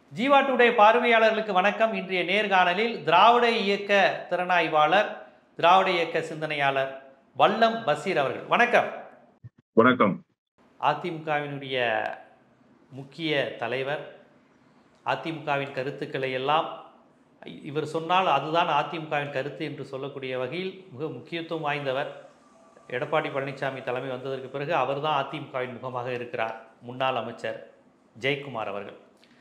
Jeeva today பார்வையாளர்களுக்கு வணக்கம் இன்றைய நேர்காணலில் திராவிட இயக்க திறனாய்வாளர் திராவிட இயக்க சிந்தனையாளர் வல்லம் பசீர் அவர்கள் வணக்கம் வணக்கம் அதிமுகவினுடைய முக்கிய தலைவர் அதிமுகவின் கருத்துக்களை எல்லாம் இவர் சொன்னால் அதுதான் அதிமுகவின் கருத்து என்று சொல்லக்கூடிய வகையில் மிக முக்கியத்துவம் வாய்ந்தவர் எடப்பாடி பழனிசாமி தலைமை வந்ததற்கு பிறகு அவர்தான் அதிமுகவின் முகமாக இருக்கிறார் முன்னாள் அமைச்சர் ஜெயக்குமார் அவர்கள்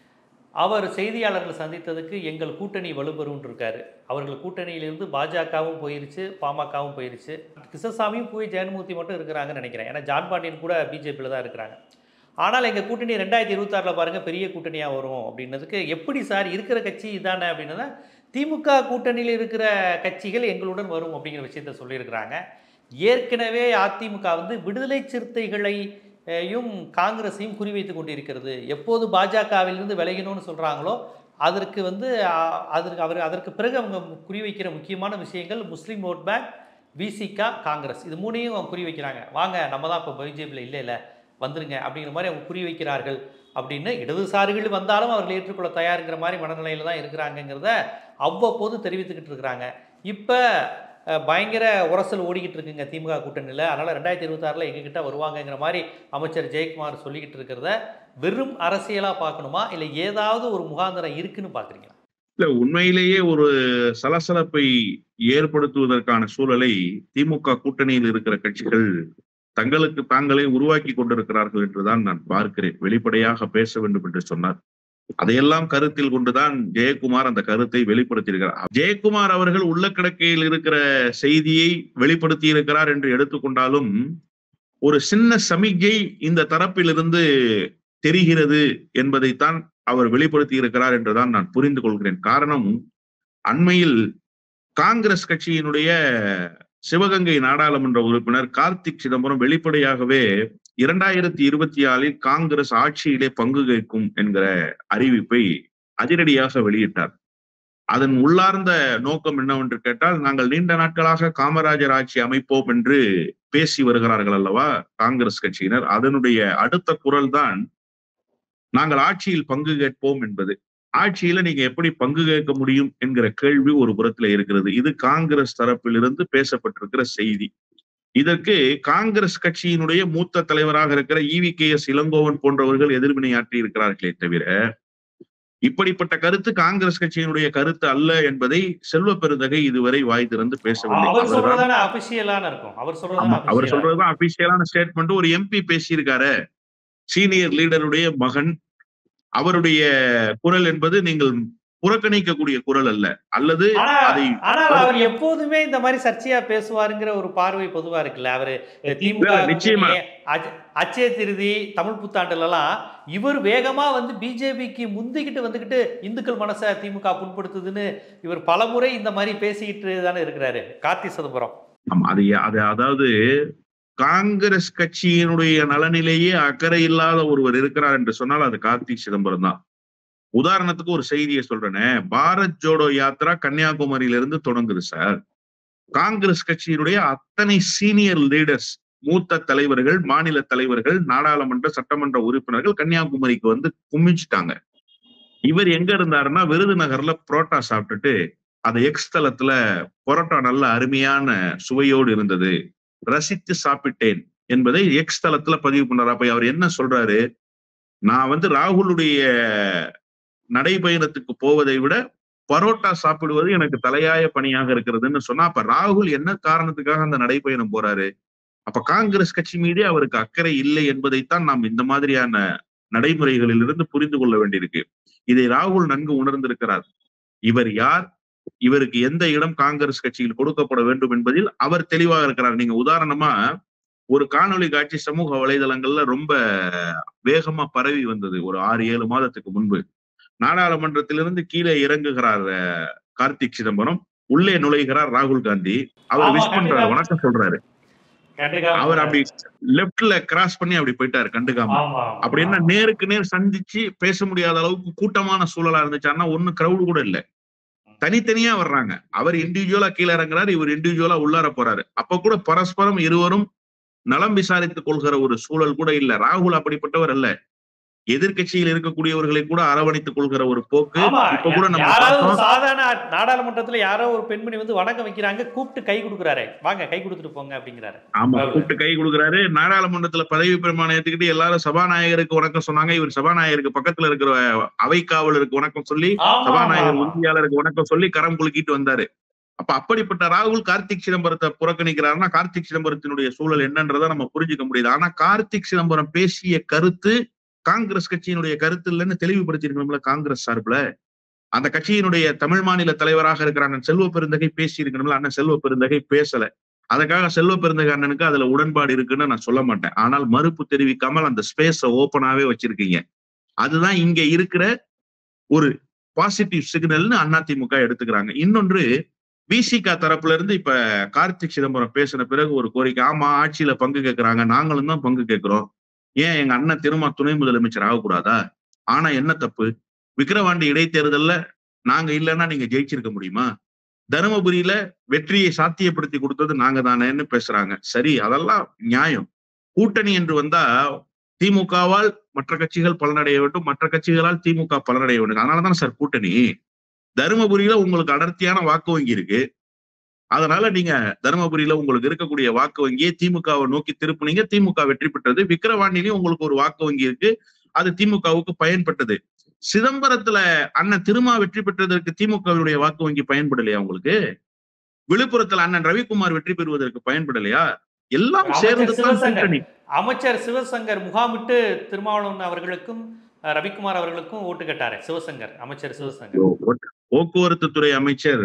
அவர் செய்தியாளர்கள் சந்தித்ததுக்கு எங்கள் கூட்டணி வலுப்பெறும் இருக்காரு அவர்கள் கூட்டணியிலிருந்து பாஜகவும் போயிருச்சு பாமகவும் போயிருச்சு கிருஷ்ணசாமியும் போய் ஜெகன்மூர்த்தி மட்டும் இருக்கிறாங்கன்னு நினைக்கிறேன் ஏன்னா ஜான் பாண்டியன் கூட பிஜேபியில் தான் இருக்கிறாங்க ஆனால் எங்கள் கூட்டணி ரெண்டாயிரத்தி இருபத்தாறில் பாருங்கள் பெரிய கூட்டணியாக வரும் அப்படின்னதுக்கு எப்படி சார் இருக்கிற கட்சி இதானே அப்படின்னா திமுக கூட்டணியில் இருக்கிற கட்சிகள் எங்களுடன் வரும் அப்படிங்கிற விஷயத்த சொல்லியிருக்கிறாங்க ஏற்கனவே அதிமுக வந்து விடுதலை சிறுத்தைகளை யும் காங்கிரஸையும் குறிவைத்து கொண்டிருக்கிறது எப்போது பாஜகவிலிருந்து விலகினோன்னு சொல்கிறாங்களோ அதற்கு வந்து அ- அதற்கு அவர் அதற்கு பிறகு அவங்க குறிவைக்கிற முக்கியமான விஷயங்கள் முஸ்லீம் ஓட் பேங்க் விசிகா காங்கிரஸ் இது மூணையும் அவங்க குறிவைக்கிறாங்க வாங்க நம்ம தான் இப்போ பிஜேபியில் இல்லை இல்லை வந்துருங்க அப்படிங்கிற மாதிரி அவங்க குறிவைக்கிறார்கள் அப்படின்னு இடதுசாரிகள் வந்தாலும் அவர்கள் ஏற்றுக்கொள்ள தயாருங்கிற மாதிரி மனநிலையில் தான் இருக்கிறாங்கங்கிறத அவ்வப்போது தெரிவித்துக்கிட்டு இருக்கிறாங்க இப்போ அஹ், பயங்கர உரசல் ஓடிக்கிட்டு இருக்குங்க திமுக கூட்டணியில் அதனால் ரெண்டாயிரத்தி இருபத்தாறில் எங்ககிட்ட வருவாங்கங்கிற மாதிரி அமைச்சர் ஜெயக்குமார் சொல்லிக்கிட்டு இருக்கிறத வெறும் அரசியலாக பார்க்கணுமா இல்லை ஏதாவது ஒரு முகாந்திரம் இருக்குன்னு பார்க்குறீங்களா இல்ல உண்மையிலேயே ஒரு சலசலப்பை ஏற்படுத்துவதற்கான சூழலை திமுக கூட்டணியில் இருக்கிற கட்சிகள் தங்களுக்கு தாங்களே உருவாக்கி கொண்டிருக்கிறார்கள் என்றுதான் நான் பார்க்கிறேன் வெளிப்படையாக பேச வேண்டும் என்று சொன்னார் அதையெல்லாம் கருத்தில் கொண்டுதான் ஜெயக்குமார் அந்த கருத்தை வெளிப்படுத்தியிருக்கிறார் ஜெயக்குமார் அவர்கள் உள்ள கிடக்கையில் இருக்கிற செய்தியை வெளிப்படுத்தி இருக்கிறார் என்று எடுத்துக்கொண்டாலும் ஒரு சின்ன சமிக்கை இந்த தரப்பிலிருந்து தெரிகிறது என்பதைத்தான் அவர் வெளிப்படுத்தி இருக்கிறார் என்றுதான் நான் புரிந்து கொள்கிறேன் காரணம் அண்மையில் காங்கிரஸ் கட்சியினுடைய சிவகங்கை நாடாளுமன்ற உறுப்பினர் கார்த்திக் சிதம்பரம் வெளிப்படையாகவே இரண்டாயிரத்தி இருபத்தி ஆறில் காங்கிரஸ் ஆட்சியிலே பங்கு கேட்கும் என்கிற அறிவிப்பை அதிரடியாக வெளியிட்டார் அதன் உள்ளார்ந்த நோக்கம் என்னவென்று கேட்டால் நாங்கள் நீண்ட நாட்களாக காமராஜர் ஆட்சி அமைப்போம் என்று பேசி வருகிறார்கள் அல்லவா காங்கிரஸ் கட்சியினர் அதனுடைய அடுத்த குரல் தான் நாங்கள் ஆட்சியில் பங்கு கேட்போம் என்பது ஆட்சியில நீங்க எப்படி பங்கு கேட்க முடியும் என்கிற கேள்வி ஒரு புறத்துல இருக்கிறது இது காங்கிரஸ் தரப்பிலிருந்து பேசப்பட்டிருக்கிற செய்தி இதற்கு காங்கிரஸ் கட்சியினுடைய மூத்த தலைவராக இருக்கிற இவி கே எஸ் இளங்கோவன் போன்றவர்கள் எதிர்வினையாற்றி இருக்கிறார்களே தவிர இப்படிப்பட்ட கருத்து காங்கிரஸ் கட்சியினுடைய கருத்து அல்ல என்பதை செல்வ பெருந்தகை இதுவரை வாய் திறந்து பேசவில்லை அவர் அவர்தான் சொல்றதானே அபிஷியலான இருக்கும் அவர் ஆமா, சொல்றதானே அவர் official. சொல்றதுதான் அபிஷியலான ஸ்டேட்மெண்ட் ஒரு எம்பி பேசியிருக்காரு சீனியர் லீடருடைய மகன் அவருடைய குரல் என்பது நீங்கள் புறக்கணிக்கக்கூடிய குரல் அல்ல அல்லது ஆனா அதை ஆனால் அவர் எப்போதுமே இந்த மாதிரி சர்ச்சையா பேசுவாருங்கிற ஒரு பார்வை பொதுவா இருக்குல்ல அவரு திமுக இல்ல, நிச்சயமா. கூட்டணி, அச்ச- அச்சய திருதி தமிழ் புத்தாண்டுல எல்லாம் இவர் வேகமா வந்து பிஜேபிக்கு முந்திக்கிட்டு வந்துகிட்டு இந்துக்கள் மனசை திமுக புண்படுத்துதுன்னு இவர் பலமுறை இந்த மாதிரி பேசிக்கிட்டு தானே இருக்கிறாரு கார்த்தி சிதம்பரம் ஆமா, அது அது அதாவது காங்கிரஸ் கட்சியினுடைய நலனிலேயே அக்கறை இல்லாத ஒருவர் இருக்கிறார் என்று சொன்னால் அது கார்த்திக் சிதம்பரம் தான் உதாரணத்துக்கு ஒரு செய்தியை சொல்றேனே பாரத் ஜோடோ யாத்ரா கன்னியாகுமரியிலிருந்து தொடங்குது சார் காங்கிரஸ் கட்சியினுடைய அத்தனை சீனியர் லீடர்ஸ் மூத்த தலைவர்கள் மாநில தலைவர்கள் நாடாளுமன்ற சட்டமன்ற உறுப்பினர்கள் கன்னியாகுமரிக்கு வந்து குமிச்சிட்டாங்க இவர் எங்க இருந்தாருன்னா விருதுநகர்ல புரோட்டா சாப்பிட்டுட்டு அந்த எக்ஸ் தளத்துல பரோட்டா நல்ல அருமையான சுவையோடு இருந்தது ரசித்து சாப்பிட்டேன் என்பதை எக்ஸ் தளத்துல பதிவு பண்ணாரு அப்ப அவர் என்ன சொல்றாரு நான் வந்து ராகுலுடைய நடைபயணத்துக்கு போவதை விட பரோட்டா சாப்பிடுவது எனக்கு தலையாய பணியாக இருக்கிறதுன்னு சொன்னா அப்ப ராகுல் என்ன காரணத்துக்காக அந்த நடைபயணம் போறாரு அப்ப காங்கிரஸ் கட்சி மீதே அவருக்கு அக்கறை இல்லை என்பதைத்தான் நாம் இந்த மாதிரியான நடைமுறைகளில் இருந்து புரிந்து கொள்ள வேண்டியிருக்கு இதை ராகுல் நன்கு உணர்ந்திருக்கிறார் இவர் யார் இவருக்கு எந்த இடம் காங்கிரஸ் கட்சியில் கொடுக்கப்பட வேண்டும் என்பதில் அவர் தெளிவாக இருக்கிறார் நீங்க உதாரணமா ஒரு காணொளி காட்சி சமூக வலைதளங்கள்ல ரொம்ப வேகமா பரவி வந்தது ஒரு ஆறு ஏழு மாதத்துக்கு முன்பு நாடாளுமன்றத்திலிருந்து கீழே இறங்குகிறார் அஹ், கார்த்திக் சிதம்பரம் உள்ளே நுழைகிறார் ராகுல் காந்தி அவர் ஆமா, விஷ் பண்றாரு கண்டிப்பா. வணக்கம் சொல்றாரு கண்டுக்காம அவர் அப்படி லெப்ட்ல கிராஸ் பண்ணி அப்படி போயிட்டாரு கண்டுக்காம ஆமா அப்படின்னா நேருக்கு நேர் சந்திச்சு பேச முடியாத அளவுக்கு கூட்டமான சூழலா இருந்துச்சான்னா ஒண்ணு கிரௌடு கூட இல்ல தனித்தனியா வர்றாங்க அவர் இண்டிவிஜுவலா கீழே இறங்குறாரு இவர் இண்டிவிஜுவலா உள்ளார போறாரு அப்ப கூட பரஸ்பரம் இருவரும் நலம் விசாரித்துக் கொள்கிற ஒரு சூழல் கூட இல்ல ராகுல் அப்படிப்பட்டவர் அல்ல எதிர்க்கட்சியில் இருக்கக்கூடியவர்களை கூட அரவணைத்துக் கொள்கிற ஒரு போக்கு ஆமா இப்ப கூட நம்ம யாராவது ஒரு பார்த்தோம் சாதாரண நாடாளுமன்றத்துல யாரோ ஒரு பெண்மணி வந்து வணக்கம் வைக்கிறாங்க கூப்பிட்டு கை கொடுக்குறாரு வாங்க கை கொடுத்துட்டு போங்க அப்படிங்கிறாரு ஆமா கூப்பிட்டு கை கொடுக்குறாரு நாடாளுமன்றத்துல பதவி பிரமாணம் ஏத்துக்கிட்டு எல்லாரும் சபாநாயகருக்கு வணக்கம் சொன்னாங்க இவர் சபாநாயகருக்கு பக்கத்துல இருக்கிற அவை காவலருக்கு வணக்கம் சொல்லி ஆமா, ஆமா, சபாநாயகர் ஆமா. உறுதியாளருக்கு வணக்கம் சொல்லி கரம் குலுக்கிட்டு வந்தாரு அப்ப அப்படிப்பட்ட ராகுல் கார்த்திக் சிதம்பரத்தை புறக்கணிக்கிறாருன்னா கார்த்திக் சிதம்பரத்தினுடைய சூழல் என்னன்றதை நம்ம புரிஞ்சுக்க முடியுது ஆனா கார்த்திக் சிதம்பரம் பேசிய கருத்து காங்கிரஸ் கட்சியினுடைய கருத்து இல்லைன்னு தெளிவுபடுத்தியிருக்கணும்ல காங்கிரஸ் சார்பில் அந்த கட்சியினுடைய தமிழ் மாநில தலைவராக இருக்கிற அண்ணன் செல்வ பெருந்தகை பேசி இருக்கணும்ல அண்ணன் செல்வ பெருந்தகை பேசல அதுக்காக செல்வ பெருந்தகை அண்ணனுக்கு அதுல உடன்பாடு இருக்குன்னு நான் சொல்ல மாட்டேன் ஆனால் மறுப்பு தெரிவிக்காமல் அந்த ஸ்பேஸ ஓப்பனாவே வச்சிருக்கீங்க அதுதான் இங்க இருக்கிற ஒரு பாசிட்டிவ் சிக்னல்னு அதிமுக எடுத்துக்கிறாங்க இன்னொன்று விசிகா தரப்புல இருந்து இப்ப கார்த்திக் சிதம்பரம் பேசின பிறகு ஒரு கோரிக்கை ஆமா ஆட்சியில பங்கு கேட்கறாங்க நாங்களும் தான் பங்கு கேட்கிறோம் ஏன் எங்க அண்ணன் திரும்ப துணை முதலமைச்சர் ஆகக்கூடாதா ஆனா என்ன தப்பு விக்கிரவாண்டி இடைத்தேர்தல்ல நாங்க இல்லைன்னா நீங்க ஜெயிச்சிருக்க முடியுமா தருமபுரியில வெற்றியை சாத்தியப்படுத்தி கொடுத்தது நாங்க தானேன்னு பேசுறாங்க சரி அதெல்லாம் நியாயம் கூட்டணி என்று வந்தா திமுகவால் மற்ற கட்சிகள் பலனடைய வேண்டும் மற்ற கட்சிகளால் திமுக பலனடைய வேண்டும் அதனாலதான் சார் கூட்டணி தருமபுரியில உங்களுக்கு அடர்த்தியான வாக்கு வங்கி இருக்கு அதனால நீங்க தருமபுரியில உங்களுக்கு இருக்கக்கூடிய வாக்கு வங்கியை திமுகவை நோக்கி திருப்புனீங்க திமுக வெற்றி பெற்றது விக்கிரவாண்டிலையும் உங்களுக்கு ஒரு வாக்கு வங்கி இருக்கு அது திமுகவுக்கு பயன்பட்டது சிதம்பரத்துல அண்ணன் திருமா வெற்றி பெற்றதற்கு திமுகவினுடைய வாக்கு வங்கி பயன்படலையா உங்களுக்கு விழுப்புரத்துல அண்ணன் ரவிக்குமார் வெற்றி பெறுவதற்கு பயன்படலையா எல்லாம் அமைச்சர் சேர்ந்து தான் சிவசங்கர். கூட்டணி அமைச்சர் சிவசங்கர் முகாமிட்டு திருமாவளவன் அவர்களுக்கும் அஹ், ரவிக்குமார் அவர்களுக்கும் ஓட்டு கேட்டாரு சிவசங்கர் அமைச்சர் சிவசங்கர் போக்குவரத்து துறை அமைச்சர்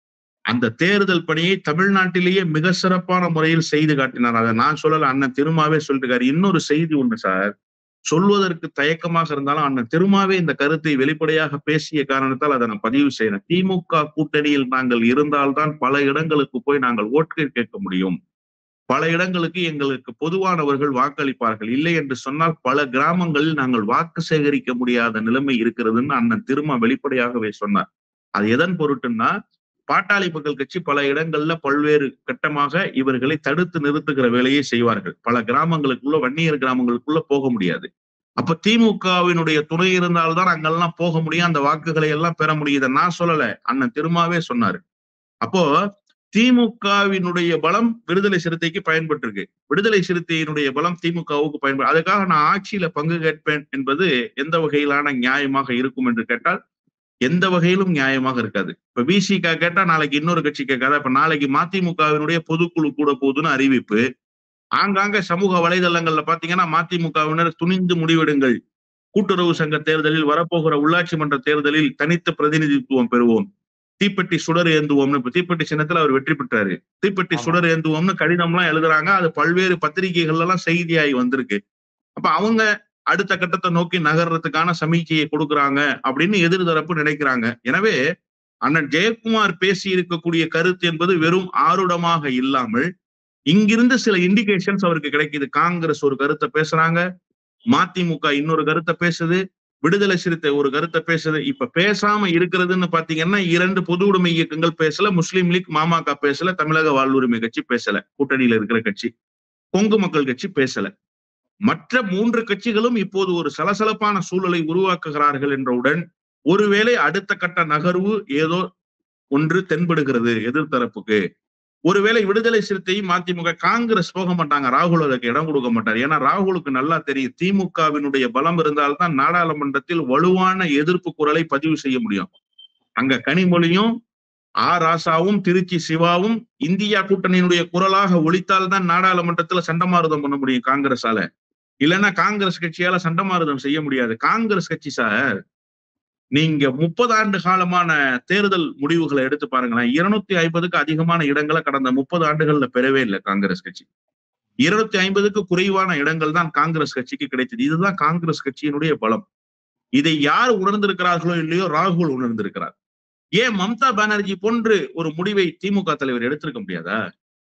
அந்த தேர்தல் பணியை தமிழ்நாட்டிலேயே மிக சிறப்பான முறையில் செய்து காட்டினார் அதை நான் சொல்லல அண்ணன் திருமாவே சொல்லிருக்காரு இன்னொரு செய்தி ஒண்ணு சார் சொல்வதற்கு தயக்கமாக இருந்தாலும் அண்ணன் திருமாவே இந்த கருத்தை வெளிப்படையாக பேசிய காரணத்தால் அதை நான் பதிவு செய்யறேன் திமுக கூட்டணியில் நாங்கள் இருந்தால்தான் பல இடங்களுக்கு போய் நாங்கள் ஓட்டு கேட்க முடியும் பல இடங்களுக்கு எங்களுக்கு பொதுவானவர்கள் வாக்களிப்பார்கள் இல்லை என்று சொன்னால் பல கிராமங்களில் நாங்கள் வாக்கு சேகரிக்க முடியாத நிலைமை இருக்கிறதுன்னு அண்ணன் திருமா வெளிப்படையாகவே சொன்னார் அது எதன் பொருட்டுன்னா பாட்டாளி மக்கள் கட்சி பல இடங்கள்ல பல்வேறு கட்டமாக இவர்களை தடுத்து நிறுத்துகிற வேலையை செய்வார்கள் பல கிராமங்களுக்குள்ள வன்னியர் கிராமங்களுக்குள்ள போக முடியாது அப்ப திமுகவினுடைய துணை இருந்தால்தான் அங்கெல்லாம் போக முடியும் அந்த வாக்குகளை எல்லாம் பெற முடியுது நான் சொல்லல அண்ணன் திருமாவே சொன்னாரு அப்போ திமுகவினுடைய பலம் விடுதலை சிறுத்தைக்கு பயன்பட்டிருக்கு விடுதலை சிறுத்தையினுடைய பலம் திமுகவுக்கு பயன்படு அதுக்காக நான் ஆட்சியில பங்கு கேட்பேன் என்பது எந்த வகையிலான நியாயமாக இருக்கும் என்று கேட்டால் எந்த வகையிலும் நியாயமாக இருக்காது இப்ப விசிக கேட்டா நாளைக்கு இன்னொரு கட்சி கேட்காத இப்ப நாளைக்கு மதிமுகவினுடைய பொதுக்குழு கூட போகுதுன்னு அறிவிப்பு ஆங்காங்க சமூக வலைதளங்கள்ல பாத்தீங்கன்னா மதிமுகவினர் துணிந்து முடிவெடுங்கள் கூட்டுறவு சங்க தேர்தலில் வரப்போகிற உள்ளாட்சி மன்ற தேர்தலில் தனித்த பிரதிநிதித்துவம் பெறுவோம் தீப்பெட்டி சுடர் ஏந்துவோம்னு இப்ப தீப்பெட்டி சின்னத்துல அவர் வெற்றி பெற்றாரு தீப்பெட்டி ஆமா. சுடர் ஏந்துவோம்னு கடிதம்லாம் எழுதுறாங்க அது பல்வேறு பத்திரிகைகள்ல எல்லாம் செய்தியாகி வந்திருக்கு அப்ப அவங்க அடுத்த கட்டத்தை நோக்கி நகர்றதுக்கான சமீட்சையை கொடுக்குறாங்க அப்படின்னு எதிர்தரப்பு நினைக்கிறாங்க எனவே அண்ணன் ஜெயக்குமார் பேசி இருக்கக்கூடிய கருத்து என்பது வெறும் ஆருடமாக இல்லாமல் இங்கிருந்து சில இண்டிகேஷன்ஸ் அவருக்கு கிடைக்குது காங்கிரஸ் ஒரு கருத்தை பேசுறாங்க மதிமுக இன்னொரு கருத்தை பேசுது விடுதலை சிறுத்தை ஒரு கருத்தை பேசுது இப்ப பேசாம இருக்கிறதுன்னு பாத்தீங்கன்னா இரண்டு பொது உடைமை இயக்கங்கள் பேசல முஸ்லீம் லீக் மாமக பேசல தமிழக வாழ்வுரிமை கட்சி பேசல கூட்டணியில இருக்கிற கட்சி கொங்கு மக்கள் கட்சி பேசல மற்ற மூன்று கட்சிகளும் இப்போது ஒரு சலசலப்பான சூழலை உருவாக்குகிறார்கள் என்றவுடன் ஒருவேளை அடுத்த கட்ட நகர்வு ஏதோ ஒன்று தென்படுகிறது எதிர்த்தரப்புக்கு ஒருவேளை விடுதலை சிறுத்தையும் மதிமுக காங்கிரஸ் போக மாட்டாங்க ராகுல் அதுக்கு இடம் கொடுக்க மாட்டார் ஏன்னா ராகுலுக்கு நல்லா தெரியும் திமுகவினுடைய பலம் இருந்தால்தான் நாடாளுமன்றத்தில் வலுவான எதிர்ப்பு குரலை பதிவு செய்ய முடியும் அங்க கனிமொழியும் ஆ ராசாவும் திருச்சி சிவாவும் இந்தியா கூட்டணியினுடைய குரலாக ஒழித்தால்தான் நாடாளுமன்றத்துல சண்டமாருதம் பண்ண முடியும் காங்கிரஸால இல்லைன்னா காங்கிரஸ் கட்சியால சண்டமாருதம் செய்ய முடியாது காங்கிரஸ் கட்சி சார் நீங்க முப்பது ஆண்டு காலமான தேர்தல் முடிவுகளை எடுத்து பாருங்களேன் இருநூத்தி ஐம்பதுக்கு அதிகமான இடங்களை கடந்த முப்பது ஆண்டுகள்ல பெறவே இல்லை காங்கிரஸ் கட்சி இருநூத்தி ஐம்பதுக்கு குறைவான இடங்கள் தான் காங்கிரஸ் கட்சிக்கு கிடைத்தது இதுதான் காங்கிரஸ் கட்சியினுடைய பலம் இதை யார் உணர்ந்திருக்கிறார்களோ இல்லையோ ராகுல் உணர்ந்திருக்கிறார் ஏன் மம்தா பானர்ஜி போன்று ஒரு முடிவை திமுக தலைவர் எடுத்திருக்க முடியாதா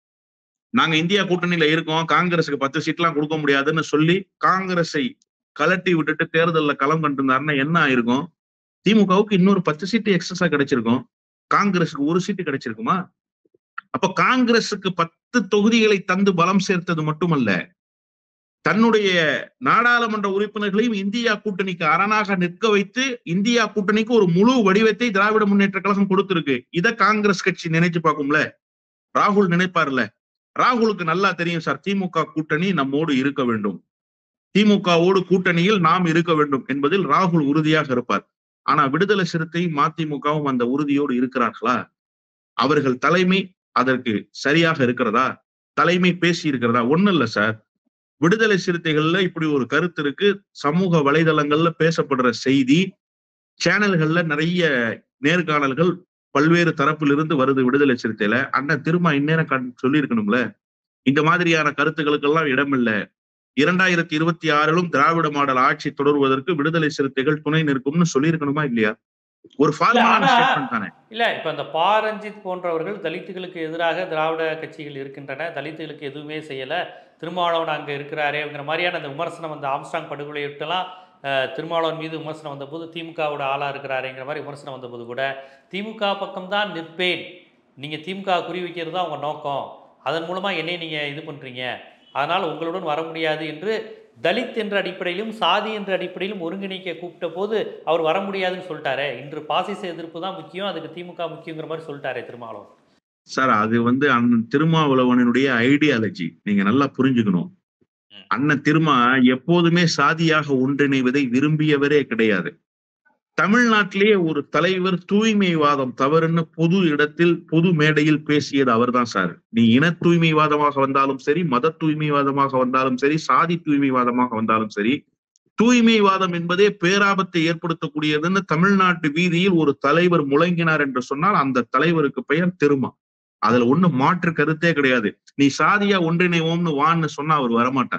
நாங்க இந்தியா கூட்டணியில இருக்கோம் காங்கிரஸுக்கு பத்து சீட்லாம் கொடுக்க முடியாதுன்னு சொல்லி காங்கிரஸை கலட்டி விட்டுட்டு தேர்தல்ல களம் கண்டிருந்தாருன்னா என்ன ஆயிருக்கும் திமுகவுக்கு இன்னொரு பத்து சீட்டு எக்ஸஸா கிடைச்சிருக்கும் காங்கிரஸுக்கு ஒரு சீட்டு கிடைச்சிருக்குமா அப்ப காங்கிரஸுக்கு பத்து தொகுதிகளை தந்து பலம் சேர்த்தது மட்டுமல்ல தன்னுடைய நாடாளுமன்ற உறுப்பினர்களையும் இந்தியா கூட்டணிக்கு அரணாக நிற்க வைத்து இந்தியா கூட்டணிக்கு ஒரு முழு வடிவத்தை திராவிட முன்னேற்ற கழகம் கொடுத்திருக்கு இத காங்கிரஸ் கட்சி நினைச்சு பார்க்கும்ல ராகுல் நினைப்பார்ல ராகுலுக்கு நல்லா தெரியும் சார் திமுக கூட்டணி நம்மோடு இருக்க வேண்டும் திமுகவோடு கூட்டணியில் நாம் இருக்க வேண்டும் என்பதில் ராகுல் உறுதியாக இருப்பார் ஆனா விடுதலை சிறுத்தை மதிமுகவும் அந்த உறுதியோடு இருக்கிறார்களா அவர்கள் தலைமை அதற்கு சரியாக இருக்கிறதா தலைமை பேசி இருக்கிறதா ஒண்ணு இல்ல சார் விடுதலை சிறுத்தைகள்ல இப்படி ஒரு கருத்து இருக்கு சமூக வலைதளங்கள்ல பேசப்படுற செய்தி சேனல்கள்ல நிறைய நேர்காணல்கள் பல்வேறு தரப்பிலிருந்து வருது விடுதலை சிறுத்தையில அண்ணன் திரும்ப இந்நேரம் சொல்லியிருக்கணும்ல இந்த மாதிரியான கருத்துக்களுக்கெல்லாம் இடமில்ல இரண்டாயிரத்தி இருபத்தி ஆறிலும் திராவிட மாடல் ஆட்சி தொடர்வதற்கு விடுதலை சிறுத்தைகள் துணை நிற்கும்னு சொல்லியிருக்கணுமா இல்லையா ஒரு ஃபார்மலான ஆனா- ஸ்டேட்மெண்ட் தானே இல்ல இப்ப இந்த பா ரஞ்சித் போன்றவர்கள் தலித்துகளுக்கு எதிராக திராவிட கட்சிகள் இருக்கின்றன தலித்துகளுக்கு எதுவுமே செய்யல திருமாவளவன் அங்க இருக்கிறாரே அப்படிங்கிற மாதிரியான அந்த விமர்சனம் அந்த ஆம்ஸ்டாங் படுகொலையிட்டெல்லாம் அஹ், திருமாவளவன் மீது விமர்சனம் வந்தபோது திமுகவோட ஆளா இருக்கிறாருங்கிற மாதிரி விமர்சனம் வந்தபோது கூட திமுக பக்கம்தான் நிற்பேன் நீங்க திமுக குறி வைக்கிறது தான் உங்க நோக்கம் அதன் மூலமா என்னை நீங்க இது பண்றீங்க அதனால் உங்களுடன் வர முடியாது என்று தலித் என்ற அடிப்படையிலும் சாதி என்ற அடிப்படையிலும் ஒருங்கிணைக்க கூப்பிட்ட போது அவர் வர முடியாதுன்னு சொல்லிட்டாரே இன்று பாசிச எதிர்ப்பு தான் முக்கியம் அதுக்கு திமுக முக்கியங்கிற மாதிரி சொல்லிட்டாரே திருமாவளவன் சார் அது வந்து அண்ணன் திருமாவளவனுடைய ஐடியாலஜி நீங்க நல்லா புரிஞ்சுக்கணும் ம். அண்ணன் திருமா எப்போதுமே சாதியாக ஒன்றிணைவதை விரும்பியவரே கிடையாது தமிழ்நாட்டிலேயே ஒரு தலைவர் தூய்மைவாதம் தவறுன்னு பொது இடத்தில் பொது மேடையில் பேசியது அவர்தான் சார் நீ இன தூய்மைவாதமாக வந்தாலும் சரி மத தூய்மைவாதமாக வந்தாலும் சரி சாதி தூய்மைவாதமாக வந்தாலும் சரி தூய்மைவாதம் என்பதே பேராபத்தை ஏற்படுத்தக்கூடியதுன்னு தமிழ்நாட்டு வீதியில் ஒரு தலைவர் முழங்கினார் என்று சொன்னால் அந்த தலைவருக்கு பெயர் திருமா அதுல ஒண்ணு மாற்று கருத்தே கிடையாது நீ சாதியா ஒன்றிணைவோம்னு வான்னு சொன்னா அவர் வரமாட்டார்